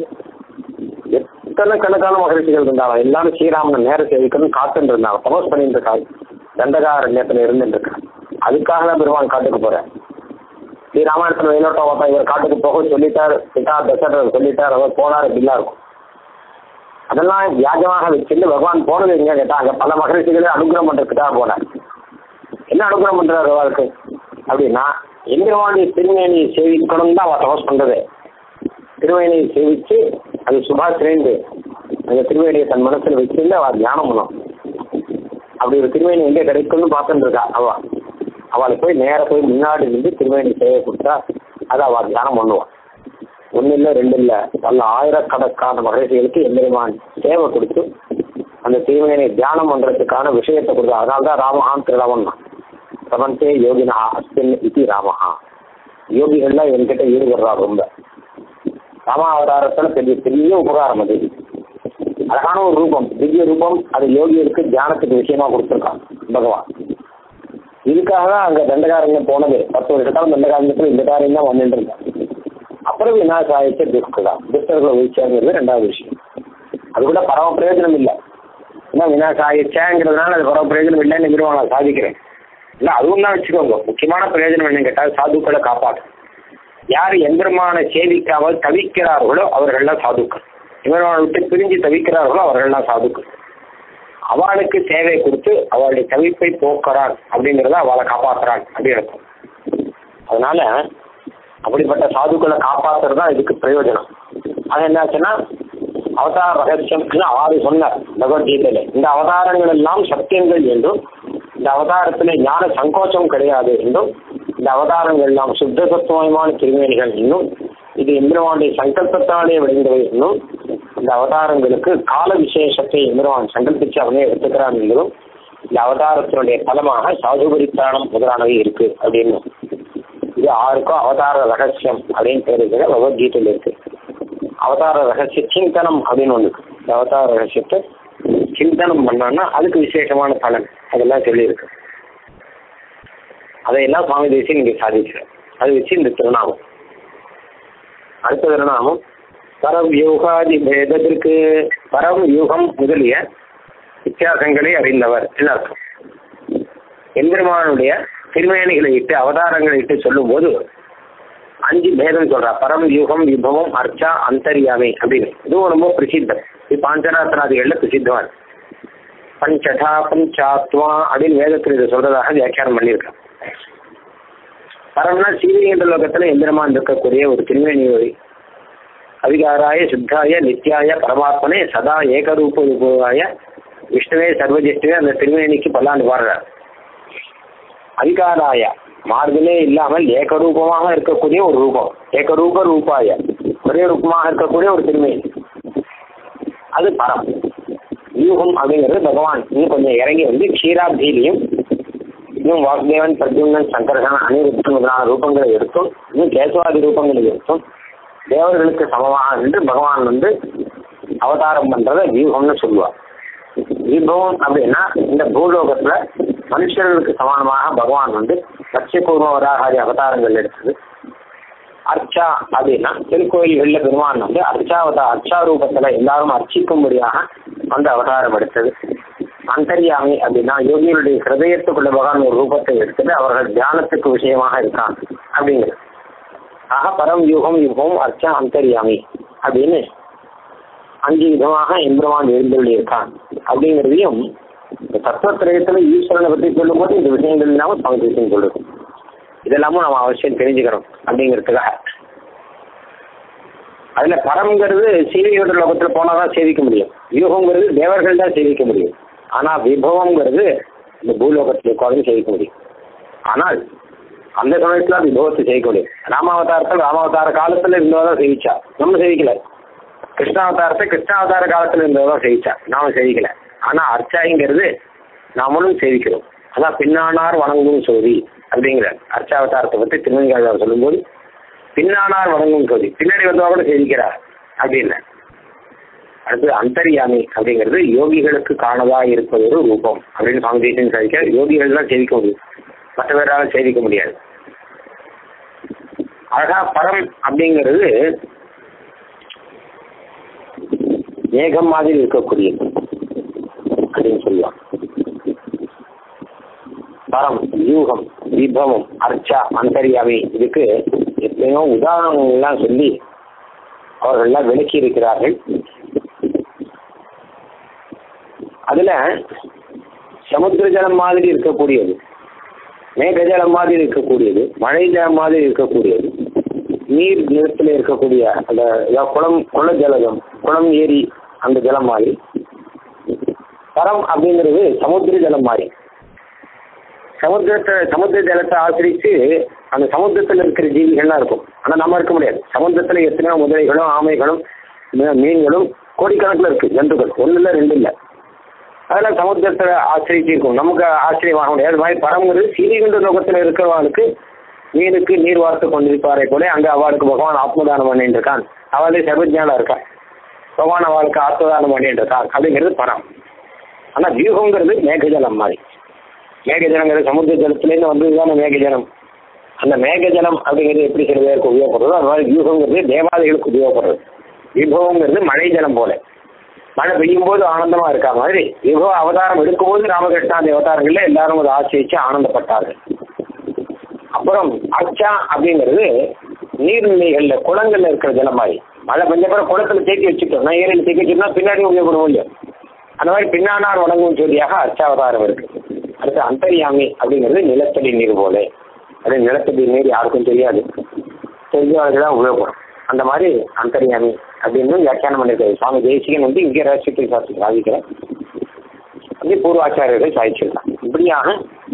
எத்தனை கணக்கான மகரிஷிகள் இருந்தாலும் எல்லாரும் ஸ்ரீராமன் நேர சேவிக்கணும் காத்துட்டு இருந்தாங்க தபஸ் பண்ணிட்டு இருக்காங்க தண்டகாரண்யத்துல இருந்துட்டு இருக்காங்க அதுக்காக தான் பெருமான் காட்டுக்கு போறேன் ஸ்ரீராமாயணத்துல வெயிலோட்டம் பார்த்தா இவர் காட்டுக்கு போக சொல்லிட்டார் பிதா தசரர் சொல்லிட்டார் அவர் போனார் இப்படிலாம் இருக்கும் அதெல்லாம் வியாஜமாக வச்சுட்டு பகவான் போனது எங்க கேட்டா அங்க பல மகரிஷிகளை அனுகிரகம் பண்றதுக்காக போனார் என்ன அனுகிரகம் பண்றாரு அவருக்கு அப்படின்னா எந்திரவாணி திருமேனியை சேவிக்கணும் தான் அவ தபஸ் பண்றது திருவேணியை சேவிச்சு அது சுபாசிரேந்து அந்த திருவேணியை தன் மனசுல வச்சிருந்து அவ தியானம் பண்ணும் அப்படி ஒரு திருமேனி எங்கே கிடைக்கும்னு பார்த்துட்டு இருக்கா அவ அவளை போய் நேர போய் முன்னாடி நின்று திருமேனி சேவை கொடுத்தா அதை அவள் தியானம் பண்ணுவாள் ஒன்றும் இல்லை ரெண்டு இல்லை பல ஆயிரக்கணக்கான மகேஷிகளுக்கு எம்பெருமான் சேவை கொடுத்து அந்த திருமேனை தியானம் பண்றதுக்கான விஷயத்தை கொடுத்தா அதனால தான் ராமஹான் திருராமன் பிரபஞ்சே யோகினா அஸ்தின் இது ராமஹா யோகிகள்லாம் என்கிட்ட ஈடுபடுறா ரொம்ப ராமாவதாரத்துல பெரிய பெரிய உபகாரம் அது அழகான ஒரு ரூபம் திவ்ய ரூபம் அது யோகிகளுக்கு தியானத்துக்கு விஷயமா கொடுத்துருக்கான் பகவான் இதுக்காக தான் அங்க தண்டகாரங்க போனது பத்து வருஷத்தாலும் தண்டகாரங்கத்துல இந்த காரியம் தான் வந்துட்டு இருந்தான் அப்புறம் விநாசாயத்தை துஷ்கதா துஷ்டர்களை ஒழிச்சாங்கிறது ரெண்டாவது விஷயம் அது கூட பரம பிரயோஜனம் இல்லை ஏன்னா விநாசாயச்சேங்கிறதுனால அது பரம பிரயோஜனம் இல்லைன்னு நிறுவனம் நான் சாதிக்கிறேன் இல்லை அதுவும் தான் வச்சுக்கோங்க முக்கியமான பிரயோஜனம் என்னன்னு கேட்டால் சாதுக்களை காப்பாற்றும் யார் எம்பெருமானை சேவிக்காமல் தவிக்கிறார்களோ அவர்கள்லாம் சாதுக்கள் எம்பெருமானை விட்டு பிரிஞ்சு தவிக்கிறார்களோ அவர்கள்லாம் சாதுக்கள் அவளுக்கு சேவை கொடுத்து அவளுடைய தவிப்பை போக்குறான் அப்படிங்கிறத அவளை காப்பாத்துறான் அப்படின்னு இருக்கும் அதனால அப்படிப்பட்ட சாதுக்களை காப்பாத்துறது தான் இதுக்கு பிரயோஜனம் அது என்னாச்சுன்னா அவதார ரகசியம் ஆறு சொன்னார் பகவத்கீதையில இந்த அவதாரங்கள் எல்லாம் சத்தியங்கள் என்றும் இந்த அவதாரத்துல ஞான சங்கோச்சம் கிடையாது என்றும் இந்த அவதாரங்கள் எல்லாம் சுத்த தத்துவமான திருமேனிகள் என்னும் இது எம்பெருமானுடைய சங்கல்பத்தாலே விளைந்தவை என்னும் இந்த அவதாரங்களுக்கு கால விசேஷத்தை எம்பெருமான் சங்கல்பிச்சு அவனே எடுத்துக்கிறான் என்றும் இந்த அவதாரத்தினுடைய பலமாக சாதுபரித்தானம் முதலானவை இருக்கு அப்படின்னு இது ஆறுக்கும் அவதார ரகசியம் அப்படின்னு பேர் இருக்கிற பகவத்கீதையில் இருக்கு அவதார ரகசிய சிந்தனம் அப்படின்னு ஒன்று இருக்கு இந்த அவதார ரகசியத்தை சிந்தனம் பண்ணோம்னா அதுக்கு விசேஷமான பலன் அதெல்லாம் சொல்லியிருக்கு அதையெல்லாம் சுவாமி தேசியம் இங்கே சாதிக்கிறார் அது வச்சு இந்த திருநாமம் அடுத்த திருநாமம் பரம் யூகாதி பேதத்திற்கு பரம் யூகம் முதலிய வித்தியாசங்களை அறிந்தவர் என்ன அர்த்தம் எம்பெருமானுடைய திருமேனிகளை இட்டு அவதாரங்களை இட்டு சொல்லும்போது அஞ்சு பேதம் சொல்றா பரம் யூகம் விபவம் அர்ச்சா அந்தரியாமை அப்படின்னு இதுவும் ரொம்ப பிரசித்தம் இது பாஞ்சராத்திராதிகள்ல பிரசித்தமா இருக்கு பஞ்சடா பஞ்சாத்மா அப்படின்னு வேதத்தில் இதை சொல்றதாக வியாக்கியானம் பண்ணியிருக்கான் பரம்னா சீவிகின்ற லோகத்துல எந்திரமான் இருக்கக்கூடிய ஒரு திருமேனி அதிகாராய சுத்தாய நித்யாய பரமாத்மனே சதா ஏகரூப ரூபாய விஷ்ணுவே சர்வஜிஷ்டுவே அந்த திருமேனிக்கு பல்லாண்டு பாடுறார் அதிகாராய மார்பிலே இல்லாமல் ஏகரூபமாக இருக்கக்கூடிய ஒரு ரூபம் ஏகரூப ரூபாய ஒரே ரூபமாக இருக்கக்கூடிய ஒரு திருமேனி அது பரம் வியூகம் அப்படிங்கிறது பகவான் இன்னும் கொஞ்சம் இறங்கி வந்து க்ஷீராப்தியிலையும் இன்னும் வாசுதேவன் பிரத்யும்னன் சங்கரகன் அனிருத்தன் முதலான ரூபங்களை எடுத்தும் இன்னும் கேசவாதி ரூபங்களை எடுத்தும் தேவர்களுக்கு சமமாக நின்று பகவான் வந்து அவதாரம் பண்றத வியூகம்னு சொல்லுவார் விபவம் அப்படின்னா இந்த பூலோகத்துல மனுஷர்களுக்கு சமானமாக பகவான் வந்து லட்சியபூர்வ வராகாதி அவதாரங்கள் எடுத்தது அர்ச்சா அப்படின்னா திருக்கோயில்கள்ல பெருமான் வந்து அர்ச்சாவதா அர்ச்சா ரூபத்துல எல்லாரும் அர்ச்சிக்கும்படியாக அந்த அவதாரம் எடுத்தது அந்தரியாமி அப்படின்னா யோகிகளுடைய ஹிருதயத்துக்குள்ள பகவான் ஒரு ரூபத்தை எடுத்துட்டு அவர்கள் தியானத்துக்கு விஷயமாக இருக்கான் அப்படிங்கிறது ஆக பரம் யுகம் யுகம் அர்ச்சா அந்தரியாமி அப்படின்னு அஞ்சு விதமாக எம்பெருமான் எழுந்தருளி இருக்கான் அப்படிங்கிறதையும் தத்துவத்திரயத்துல ஈஸ்வரனை பற்றி சொல்லும்போது இந்த விஷயங்கள் இல்லாமல் பங்கு சொல்லுது இதெல்லாமும் நம்ம அவசியம் தெரிஞ்சுக்கணும் அப்படிங்கிறதுக்காக அதுல பரம்ங்கிறது சீவியோட லோகத்துல போனாதான் சேவிக்க முடியும் யூகங்கிறது தேவர்கள் தான் சேவிக்க முடியும் ஆனா விபவங்கிறது இந்த பூலோகத்தில் உட்காந்து சேவிக்க முடியும் ஆனால் அந்த சமயத்துல விபவத்தை சேவிக்க முடியும் ராமாவதாரத்தில் ராமாவதார காலத்துல இருந்தவதான் சேவிச்சா நம்ம சேவிக்கல கிருஷ்ணாவதாரத்தை கிருஷ்ணாவதார காலத்துல இருந்தவதான் சேவிச்சா நாம சேவிக்கல ஆனா அர்ச்சாங்கிறது நாமளும் சேவிக்கிறோம் அதான் பின்னானார் வணங்கும் சோதி அப்படிங்கிற அர்ச்சாவதாரத்தை பத்தி திருமங்காளர் சொல்லும்போது பின்னானார் வணங்கும் சோதி பின்னாடி வந்தவா கூட சேவிக்கிறார் அப்படின்னு அடுத்து அந்தரியாமி அப்படிங்கிறது யோகிகளுக்கு காணதா இருப்பது ஒரு ரூபம் அப்படின்னு சுவாமி தேசியம் சாதிக்க யோகிகள் தான் சேவிக்க முடியும் மற்ற பேரால சேவிக்க முடியாது அழகா பரம் அப்படிங்கிறது மேகம் மாதிரி இருக்கக்கூடியது அப்படின்னு சொல்லுவாங்க பரம் யூகம் விபவம் அர்ச்சா அந்தரியாமி இதுக்கு எத்தனையோ உதாரணங்கள்லாம் சொல்லி அவர்கள்லாம் விளக்கி இருக்கிறார்கள் அதுல சமுத்திர ஜலம் மாதிரி இருக்கக்கூடியது மேக ஜலம் மாதிரி இருக்கக்கூடியது மழை ஜலம் மாதிரி இருக்கக்கூடியது நீர் நிலத்தில் இருக்கக்கூடிய அந்த குளம் குள ஜலகம் குளம் ஏரி அந்த ஜலம் மாதிரி பரம் அப்படிங்கிறது சமுத்திர ஜலம் மாதிரி சமுத்திரத்தை சமுத்திர ஜலத்தை ஆசிரித்து அந்த சமுத்திரத்தில் இருக்கிற ஜீவிகள்லாம் இருக்கும் ஆனால் நம்ம இருக்க முடியாது சமுத்திரத்தில் எத்தனையோ முதலைகளும் ஆமைகளும் மீ- மீன்களும் கோடிக்கணக்கில் இருக்கு ஜந்துக்கள் ஒன்றும் இல்லை ரெண்டு இல்லை அதெல்லாம் சமுத்திரத்தில் ஆசிரிச்சு இருக்கும் நமக்கு ஆச்சரியமாக முடியாது அது மாதிரி பரம்ங்கிறது சீனிகண்ட லோகத்தில் இருக்கிறவனுக்கு மீனுக்கு நீர் வார்த்து கொண்டிருப்பாரை போல அங்கே அவளுக்கு பகவான் ஆத்மதானம் பண்ணிட்டு இருக்கான் அவளே சர்வஜால இருக்கா பகவான் அவளுக்கு ஆத்மதானம் பண்ணிட்டு இருக்கான் அப்படிங்கிறது பரம் ஆனால் வியூகங்கிறது மேகஜலம் மாதிரி மேகஜலங்கிறது சமுத்திர ஜலத்திலேருந்து வந்தது தானே மேகஜலம் அந்த மேகஜலம் அப்படிங்கிறது எப்படி சில பேருக்கு உபயோகப்படுறதோ அது மாதிரி வியூகங்கிறது தேவாதைகளுக்கு உபயோகப்படுறது விபவங்கிறது மழை ஜலம் போல மழை பெய்யும் போது ஆனந்தமா இருக்கா மாதிரி விபவ அவதாரம் எடுக்கும்போது ராமகிருஷ்ணாதி அவதாரங்கள்ல எல்லாரும் அதை ஆசிரிச்சு ஆனந்தப்பட்டார்கள் அப்புறம் அச்சா அப்படிங்கிறது நீர்நிலைகள்ல குளங்கள்ல இருக்கிற ஜலம் மாதிரி மழை பெஞ்ச பிறகு குளத்துல தேக்கி வச்சுட்டோம் நான் ஏரியில் தேக்கி வச்சுட்டோம்னா பின்னாடி உபயோகப்படுவோம் இல்லையா அந்த மாதிரி பின்னானார் வழங்கும் சொல்லியாக அச்சாவதாரம் இருக்கு அடுத்து அந்தரியாமி அப்படிங்கிறது நிலத்தடி நீர் போல அது நிலத்தடி நீர் யாருக்கும் தெரியாது தெரிஞ்சவர்கள் தான் உபயோகப்படும் அந்த மாதிரி அந்தரியாமி அப்படின்னு வியாக்கியானம் பண்ணிருக்காரு சுவாமி தேசிகன் வந்து இங்கே ரகசியத்தை சாட்சி சாதிக்கிறேன் அப்படி பூர்வாச்சாரியர்கள் சாதிச்சிருக்காங்க இப்படியாக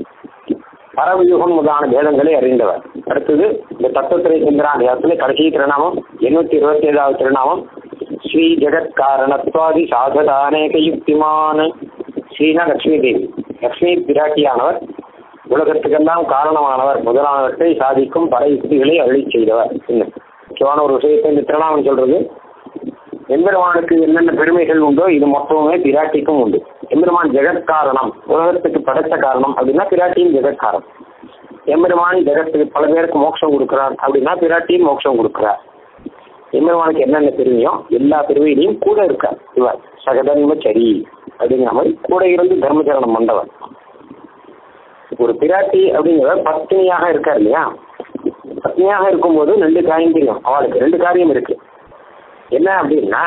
பரவயூகம் முதலான பேதங்களை அறிந்தவர் அடுத்தது இந்த தத்துவத்திரை சுந்தராலயத்துல கடைசி திருநாமம் எண்ணூத்தி இருபத்தி ஏழாவது திருநாமம் ஸ்ரீ ஜெகத் காரணத்வாதி சாததானேக யுக்திமான ஸ்ரீனா லட்சுமி தேவி லட்சுமி பிராட்டியானவர் உலகத்துக்கெல்லாம் காரணமானவர் முதலானவற்றை சாதிக்கும் பல யுக்திகளை அருளி செய்தவர் என்ன முக்கியமான ஒரு விஷயத்தை இந்த திருநாமம் சொல்றது எம்பெருமானுக்கு என்னென்ன பெருமைகள் உண்டோ இது மொத்தமுமே பிராட்டிக்கும் உண்டு எம்பெருமான் ஜெகத் காரணம் உலகத்துக்கு படைத்த காரணம் அப்படின்னா பிராட்டியும் ஜெகத் காரணம் எம்பெருமான் ஜெகத்துக்கு பல பேருக்கு மோட்சம் கொடுக்கிறார் அப்படின்னா பிராட்டியும் மோட்சம் கொடுக்கிறார் எம்பெருமானுக்கு என்னென்ன பெருமையோ எல்லா பெருமையிலையும் கூட இருக்கார் இவர் சகதன்ம சரி அப்படிங்கிற மாதிரி கூட இருந்து தர்மச்சரணம் பண்ணவர் ஒரு பிராட்டி அப்படிங்கிறவர் பத்தினியாக இருக்கார் இல்லையா பத்னியாக இருக்கும்போது ரெண்டு காரியம் தெரியும் அவளுக்கு ரெண்டு காரியம் இருக்கு என்ன அப்படின்னா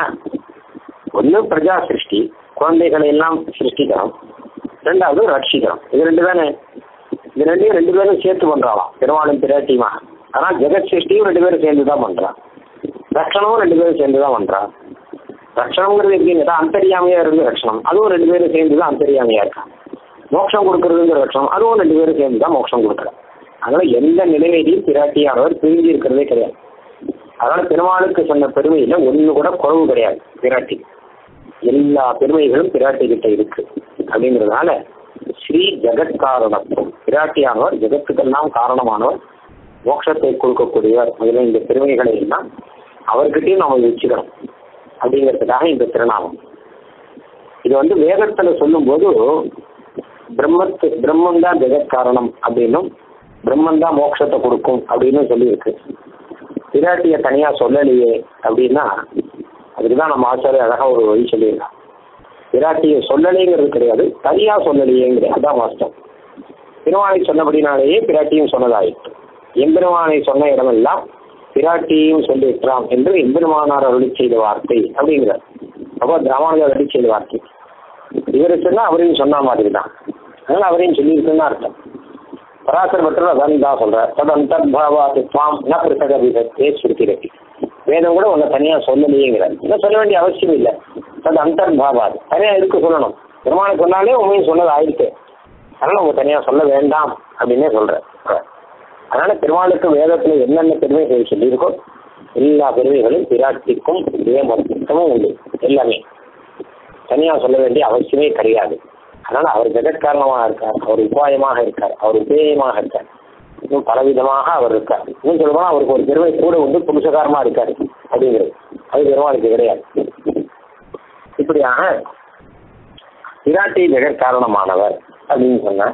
ஒன்று பிரஜா சிருஷ்டி குழந்தைகளை எல்லாம் சிருஷ்டிக்கணும் ரெண்டாவது ரட்சிக்கணும் இது ரெண்டு தானே இது ரெண்டையும் ரெண்டு பேரும் சேர்த்து பண்றாளாம் பெருமாளும் பிராட்டியுமா ஆனால் ஜெகத் சிருஷ்டியும் ரெண்டு பேரும் சேர்ந்து தான் பண்றான் ரட்சணமும் ரெண்டு பேரும் சேர்ந்து தான் பண்றான் ரட்சணம்ங்கிறது எப்படிங்கிறதா அந்தரியாமையா இருந்து ரட்சணம் அதுவும் ரெண்டு பேரும் சேர்ந்து தான் அந்தரியாமையா இருக்கா மோட்சம் கொடுக்கறதுங்கிற ரட்சணம் அதுவும் ரெண்டு பேரும் சேர்ந்து தான் மோட்சம் கொடுக்குறேன் அதனால எந்த நிலைமையிலையும் பிராட்டியானவர் பிரிஞ்சு இருக்கிறதே கிடையாது அதனால பெருமாளுக்கு சொன்ன பெருமையில ஒண்ணு கூட குறவு கிடையாது பிராட்டி எல்லா பெருமைகளும் பிராட்டி கிட்ட இருக்கு அப்படிங்கிறதுனால ஸ்ரீ ஜெகத் காரணத்துவம் பிராட்டியானவர் ஜெகத்துக்கெல்லாம் காரணமானவர் மோட்சத்தை கொடுக்கக்கூடியவர் முதல்ல இந்த பெருமைகளை எல்லாம் அவர்கிட்டயும் நம்ம வச்சுக்கணும் அப்படிங்கிறதுக்காக இந்த திருநாமம் இது வந்து வேதத்துல சொல்லும்போது பிரம்மத்து பிரம்மன் தான் ஜெகத் காரணம் அப்படின்னும் பிரம்மன் தான் மோட்சத்தை கொடுக்கும் அப்படின்னு சொல்லியிருக்கு பிராட்டிய தனியா சொல்லலையே அப்படின்னா அதுக்கு தான் நம்ம ஆச்சாரிய அழகா ஒரு வழி சொல்லியிருக்கான் பிராட்டியை சொல்லலைங்கிறது கிடையாது தனியா சொல்லலையேங்கிறது அதான் வாஸ்தவம் பெருமானை சொன்னபடினாலேயே பிராட்டியும் சொன்னதாயிற்று எம்பெருமானை சொன்ன இடமெல்லாம் பிராட்டியும் சொல்லிவிட்டாம் என்று எம்பெருமானார் அருளி செய்த வார்த்தை அப்படிங்கிறார் அப்போ ராமானுஜர் அருளி செய்த வார்த்தை இவரை சொன்னா அவரையும் சொன்ன மாதிரி தான் அதனால அவரையும் சொல்லியிருக்குன்னு அர்த்தம் பராசர் பட்டர் அதான் தான் சொல்றார் தது அந்தர்பாவாத்து துவாம் ந பிரிசக விதத்தே சுருக்கிறது வேதம் கூட உன்னை தனியா சொல்லலையேங்கிறார் இன்னும் சொல்ல வேண்டிய அவசியம் இல்லை தது அந்தர்பாவாது தனியா இருக்கு சொல்லணும் பெருமானை சொன்னாலே உண்மையும் சொன்னது ஆயிருக்கு அதனால உங்க தனியா சொல்ல வேண்டாம் அப்படின்னே சொல்றேன் அதனால பெருமாளுக்கு வேதத்துல என்னென்ன பெருமைகள் சொல்லியிருக்கோ எல்லா பெருமைகளும் பிராட்டிக்கும் இதே மொத்தமும் உண்டு எல்லாமே தனியா சொல்ல வேண்டிய அவசியமே கிடையாது அதனால அவர் ஜெகத்காரணமாக இருக்கார் அவர் உபாயமாக இருக்கார் அவர் உபேயமாக இருக்கார் இன்னும் பலவிதமாக அவர் இருக்கார் இன்னும் சொல்லப்போனா அவருக்கு ஒரு பெருமை கூட உண்டு புருஷகாரமா இருக்காரு அப்படிங்கிறது அது பெருமாளுக்கு கிடையாது இப்படியாக பிராட்டி ஜெகத்காரணமானவர் அப்படின்னு சொன்ன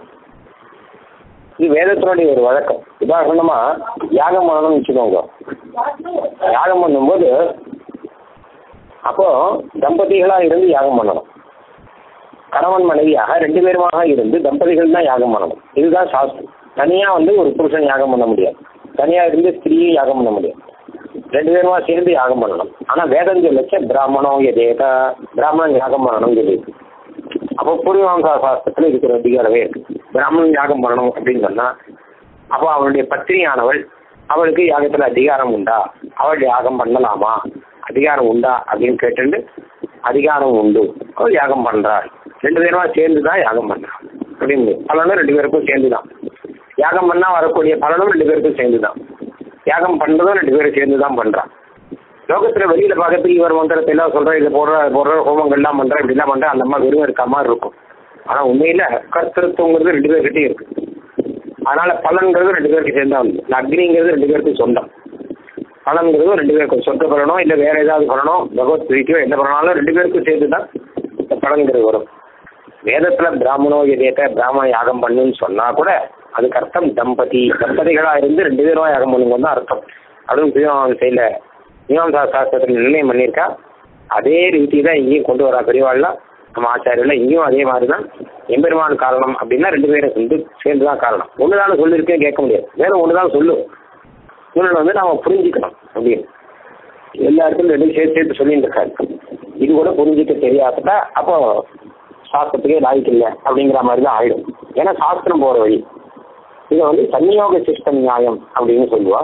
இது வேதத்தினுடைய ஒரு வழக்கம் உதாரணமா யாகம் பண்ணணும்னு வச்சுக்கோங்க யாகம் பண்ணும்போது அப்போ தம்பதிகளா இருந்து யாகம் பண்ணணும் கணவன் மனைவியாக ரெண்டு பேருமாக இருந்து தம்பதிகள் தான் யாகம் பண்ணணும் இதுதான் சாஸ்திரம் தனியா வந்து ஒரு புருஷன் யாகம் பண்ண முடியாது தனியா இருந்து ஸ்திரீயும் யாகம் பண்ண முடியாது ரெண்டு பேருமா சேர்ந்து யாகம் பண்ணணும் ஆனா வேதம் சொல்லச்ச பிராமணம் எதேக பிராமணன் யாகம் பண்ணணும் சொல்லியிருக்கு அப்போ பூர்வீமாசா சாஸ்திரத்துல இருக்கிற அதிகாரமே இருக்கு பிராமணன் யாகம் பண்ணணும் அப்படின்னு சொன்னா அப்போ அவளுடைய பத்திரியானவள் அவளுக்கு யாகத்துல அதிகாரம் உண்டா அவள் யாகம் பண்ணலாமா அதிகாரம் உண்டா அப்படின்னு கேட்டுட்டு அதிகாரம் உண்டு அவள் யாகம் பண்றாள் ரெண்டு பேருமா சேர்ந்து தான் யாகம் பண்றான் அப்படின்னு பலனும் ரெண்டு பேருக்கும் சேர்ந்து தான் யாகம் பண்ணா வரக்கூடிய பலனும் ரெண்டு பேருக்கும் சேர்ந்து தான் யாகம் பண்றதும் ரெண்டு பேரும் சேர்ந்து தான் பண்றான் லோகத்துல வெளியில பார்க்கறதுக்கு இவர் மந்திரத்தை எல்லாம் சொல்ற இதை போடுற அதை போடுற ஹோமங்கள்லாம் பண்ற இப்படிலாம் பண்ற அந்த அம்மா வெறும் இருக்க மாதிரி இருக்கும் ஆனா உண்மையில கர்த்தத்துவங்கிறது ரெண்டு பேர்கிட்டயும் இருக்கு அதனால பலன்கிறது ரெண்டு பேருக்கு சேர்ந்தா வந்து இந்த அக்னிங்கிறது ரெண்டு பேருக்கு சொந்தம் பலன்கிறதும் ரெண்டு பேருக்கும் சொந்த பலனோ இல்லை வேற ஏதாவது பலனோ பகவத் பிரீத்தியோ எந்த பலனாலும் ரெண்டு பேருக்கும் சேர்த்து தான் இந்த பலன்கிறது வரும் வேதத்துல பிராமணோ எதேத்த பிராமண யாகம் பண்ணுன்னு சொன்னா கூட அதுக்கு அர்த்தம் தம்பதி தம்பதிகளா இருந்து ரெண்டு பேரும் யாகம் பண்ணுங்க தான் அர்த்தம் அதுவும் மீமாசையில மீமாசா சாஸ்திரத்தில் நிர்ணயம் பண்ணியிருக்கா அதே ரீதி தான் இங்கேயும் கொண்டு வரா பெரியவாள்லாம் நம்ம ஆச்சாரியர்ல இங்கேயும் அதே மாதிரி தான் எம்பெருமான் காரணம் அப்படின்னா ரெண்டு பேரும் வந்து சேர்ந்து தான் காரணம் ஒன்று தானே சொல்லியிருக்கேன் கேட்க முடியாது வேற ஒன்று தான் சொல்லு இன்னொன்று வந்து நாம புரிஞ்சுக்கணும் அப்படின்னு எல்லா இடத்துலையும் ரெண்டு சேர்த்து சேர்த்து சொல்லிட்டு இருக்காரு இது கூட புரிஞ்சுக்க தெரியாதப்ப அப்போ சாஸ்திரத்துக்கே லாய்க்கு இல்லை அப்படிங்கிற மாதிரி தான் ஆயிடும் ஏன்னா சாஸ்திரம் போற வழி இதை வந்து சன்னியோக சிஸ்டம் நியாயம் அப்படின்னு சொல்லுவா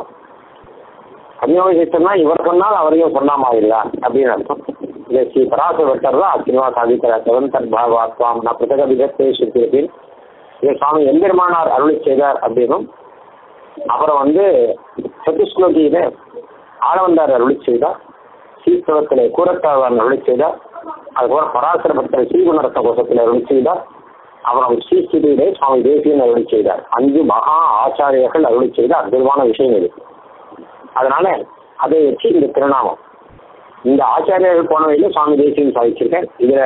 சன்னியோக சிஸ்டம்னா இவர் சொன்னால் அவரையும் சொன்னா மாதிரியா அப்படின்னு அர்த்தம் இதை ஸ்ரீ பராச வெட்டர் தான் அச்சினிவா சாதிக்கிறார் தத் பாவாத்வாம் நான் புத்தக விதத்தை சுத்திருப்பேன் இதை சுவாமி எம்பெருமானார் அருளி செய்தார் அப்படின்னும் அப்புறம் வந்து சதுஸ்லோகியில ஆளவந்தார் அருளி செய்தார் சீஸ்தவத்திலே கூரத்தாழ்வார் அருளி செய்தார் அதுபோல பராசர பக்தர் ஸ்ரீகுணரத்த கோஷத்தில் அருளி செய்தார் அப்புறம் ஸ்ரீஸ்திரியிலே சுவாமி தேசியன் அருளி செய்தார் அஞ்சு மகா ஆச்சாரியர்கள் அருளி செய்த அற்புதமான விஷயம் இது அதனால அதை வச்சு இந்த திருநாமம் இந்த ஆச்சாரியர்கள் போன வழியில சுவாமி தேசியம் சாதிச்சிருக்கேன் இதுல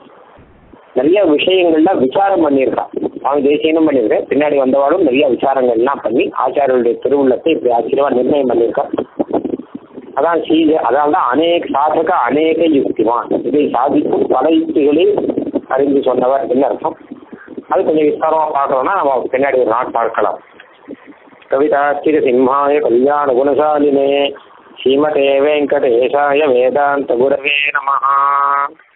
நிறைய விஷயங்கள்ல விசாரம் பண்ணியிருக்கான் சுவாமி தேசியனும் பண்ணியிருக்கேன் பின்னாடி வந்தவாளும் நிறைய விசாரங்கள்லாம் பண்ணி ஆச்சாரியருடைய திருவுள்ளத்தை இப்படி ஆச்சரியமா நிர்ணயம் பண்ணியிருக்கான் அதான் சீத அதான் தான் அநேக சாதக அநேக யுக்திவான் இதை சாதிக்கும் பல யுக்திகளை அறிந்து சொன்னவர் என்ன அர்த்தம் அது கொஞ்சம் விஸ்தாரமா பார்க்கணும்னா நம்ம பின்னாடி ஒரு நாள் பார்க்கலாம் கவிதாச்சிர சிம்ஹாய கல்யாண குணசாலினே ஸ்ரீமதே வெங்கடேஷாய வேதாந்த குரவே நமஹா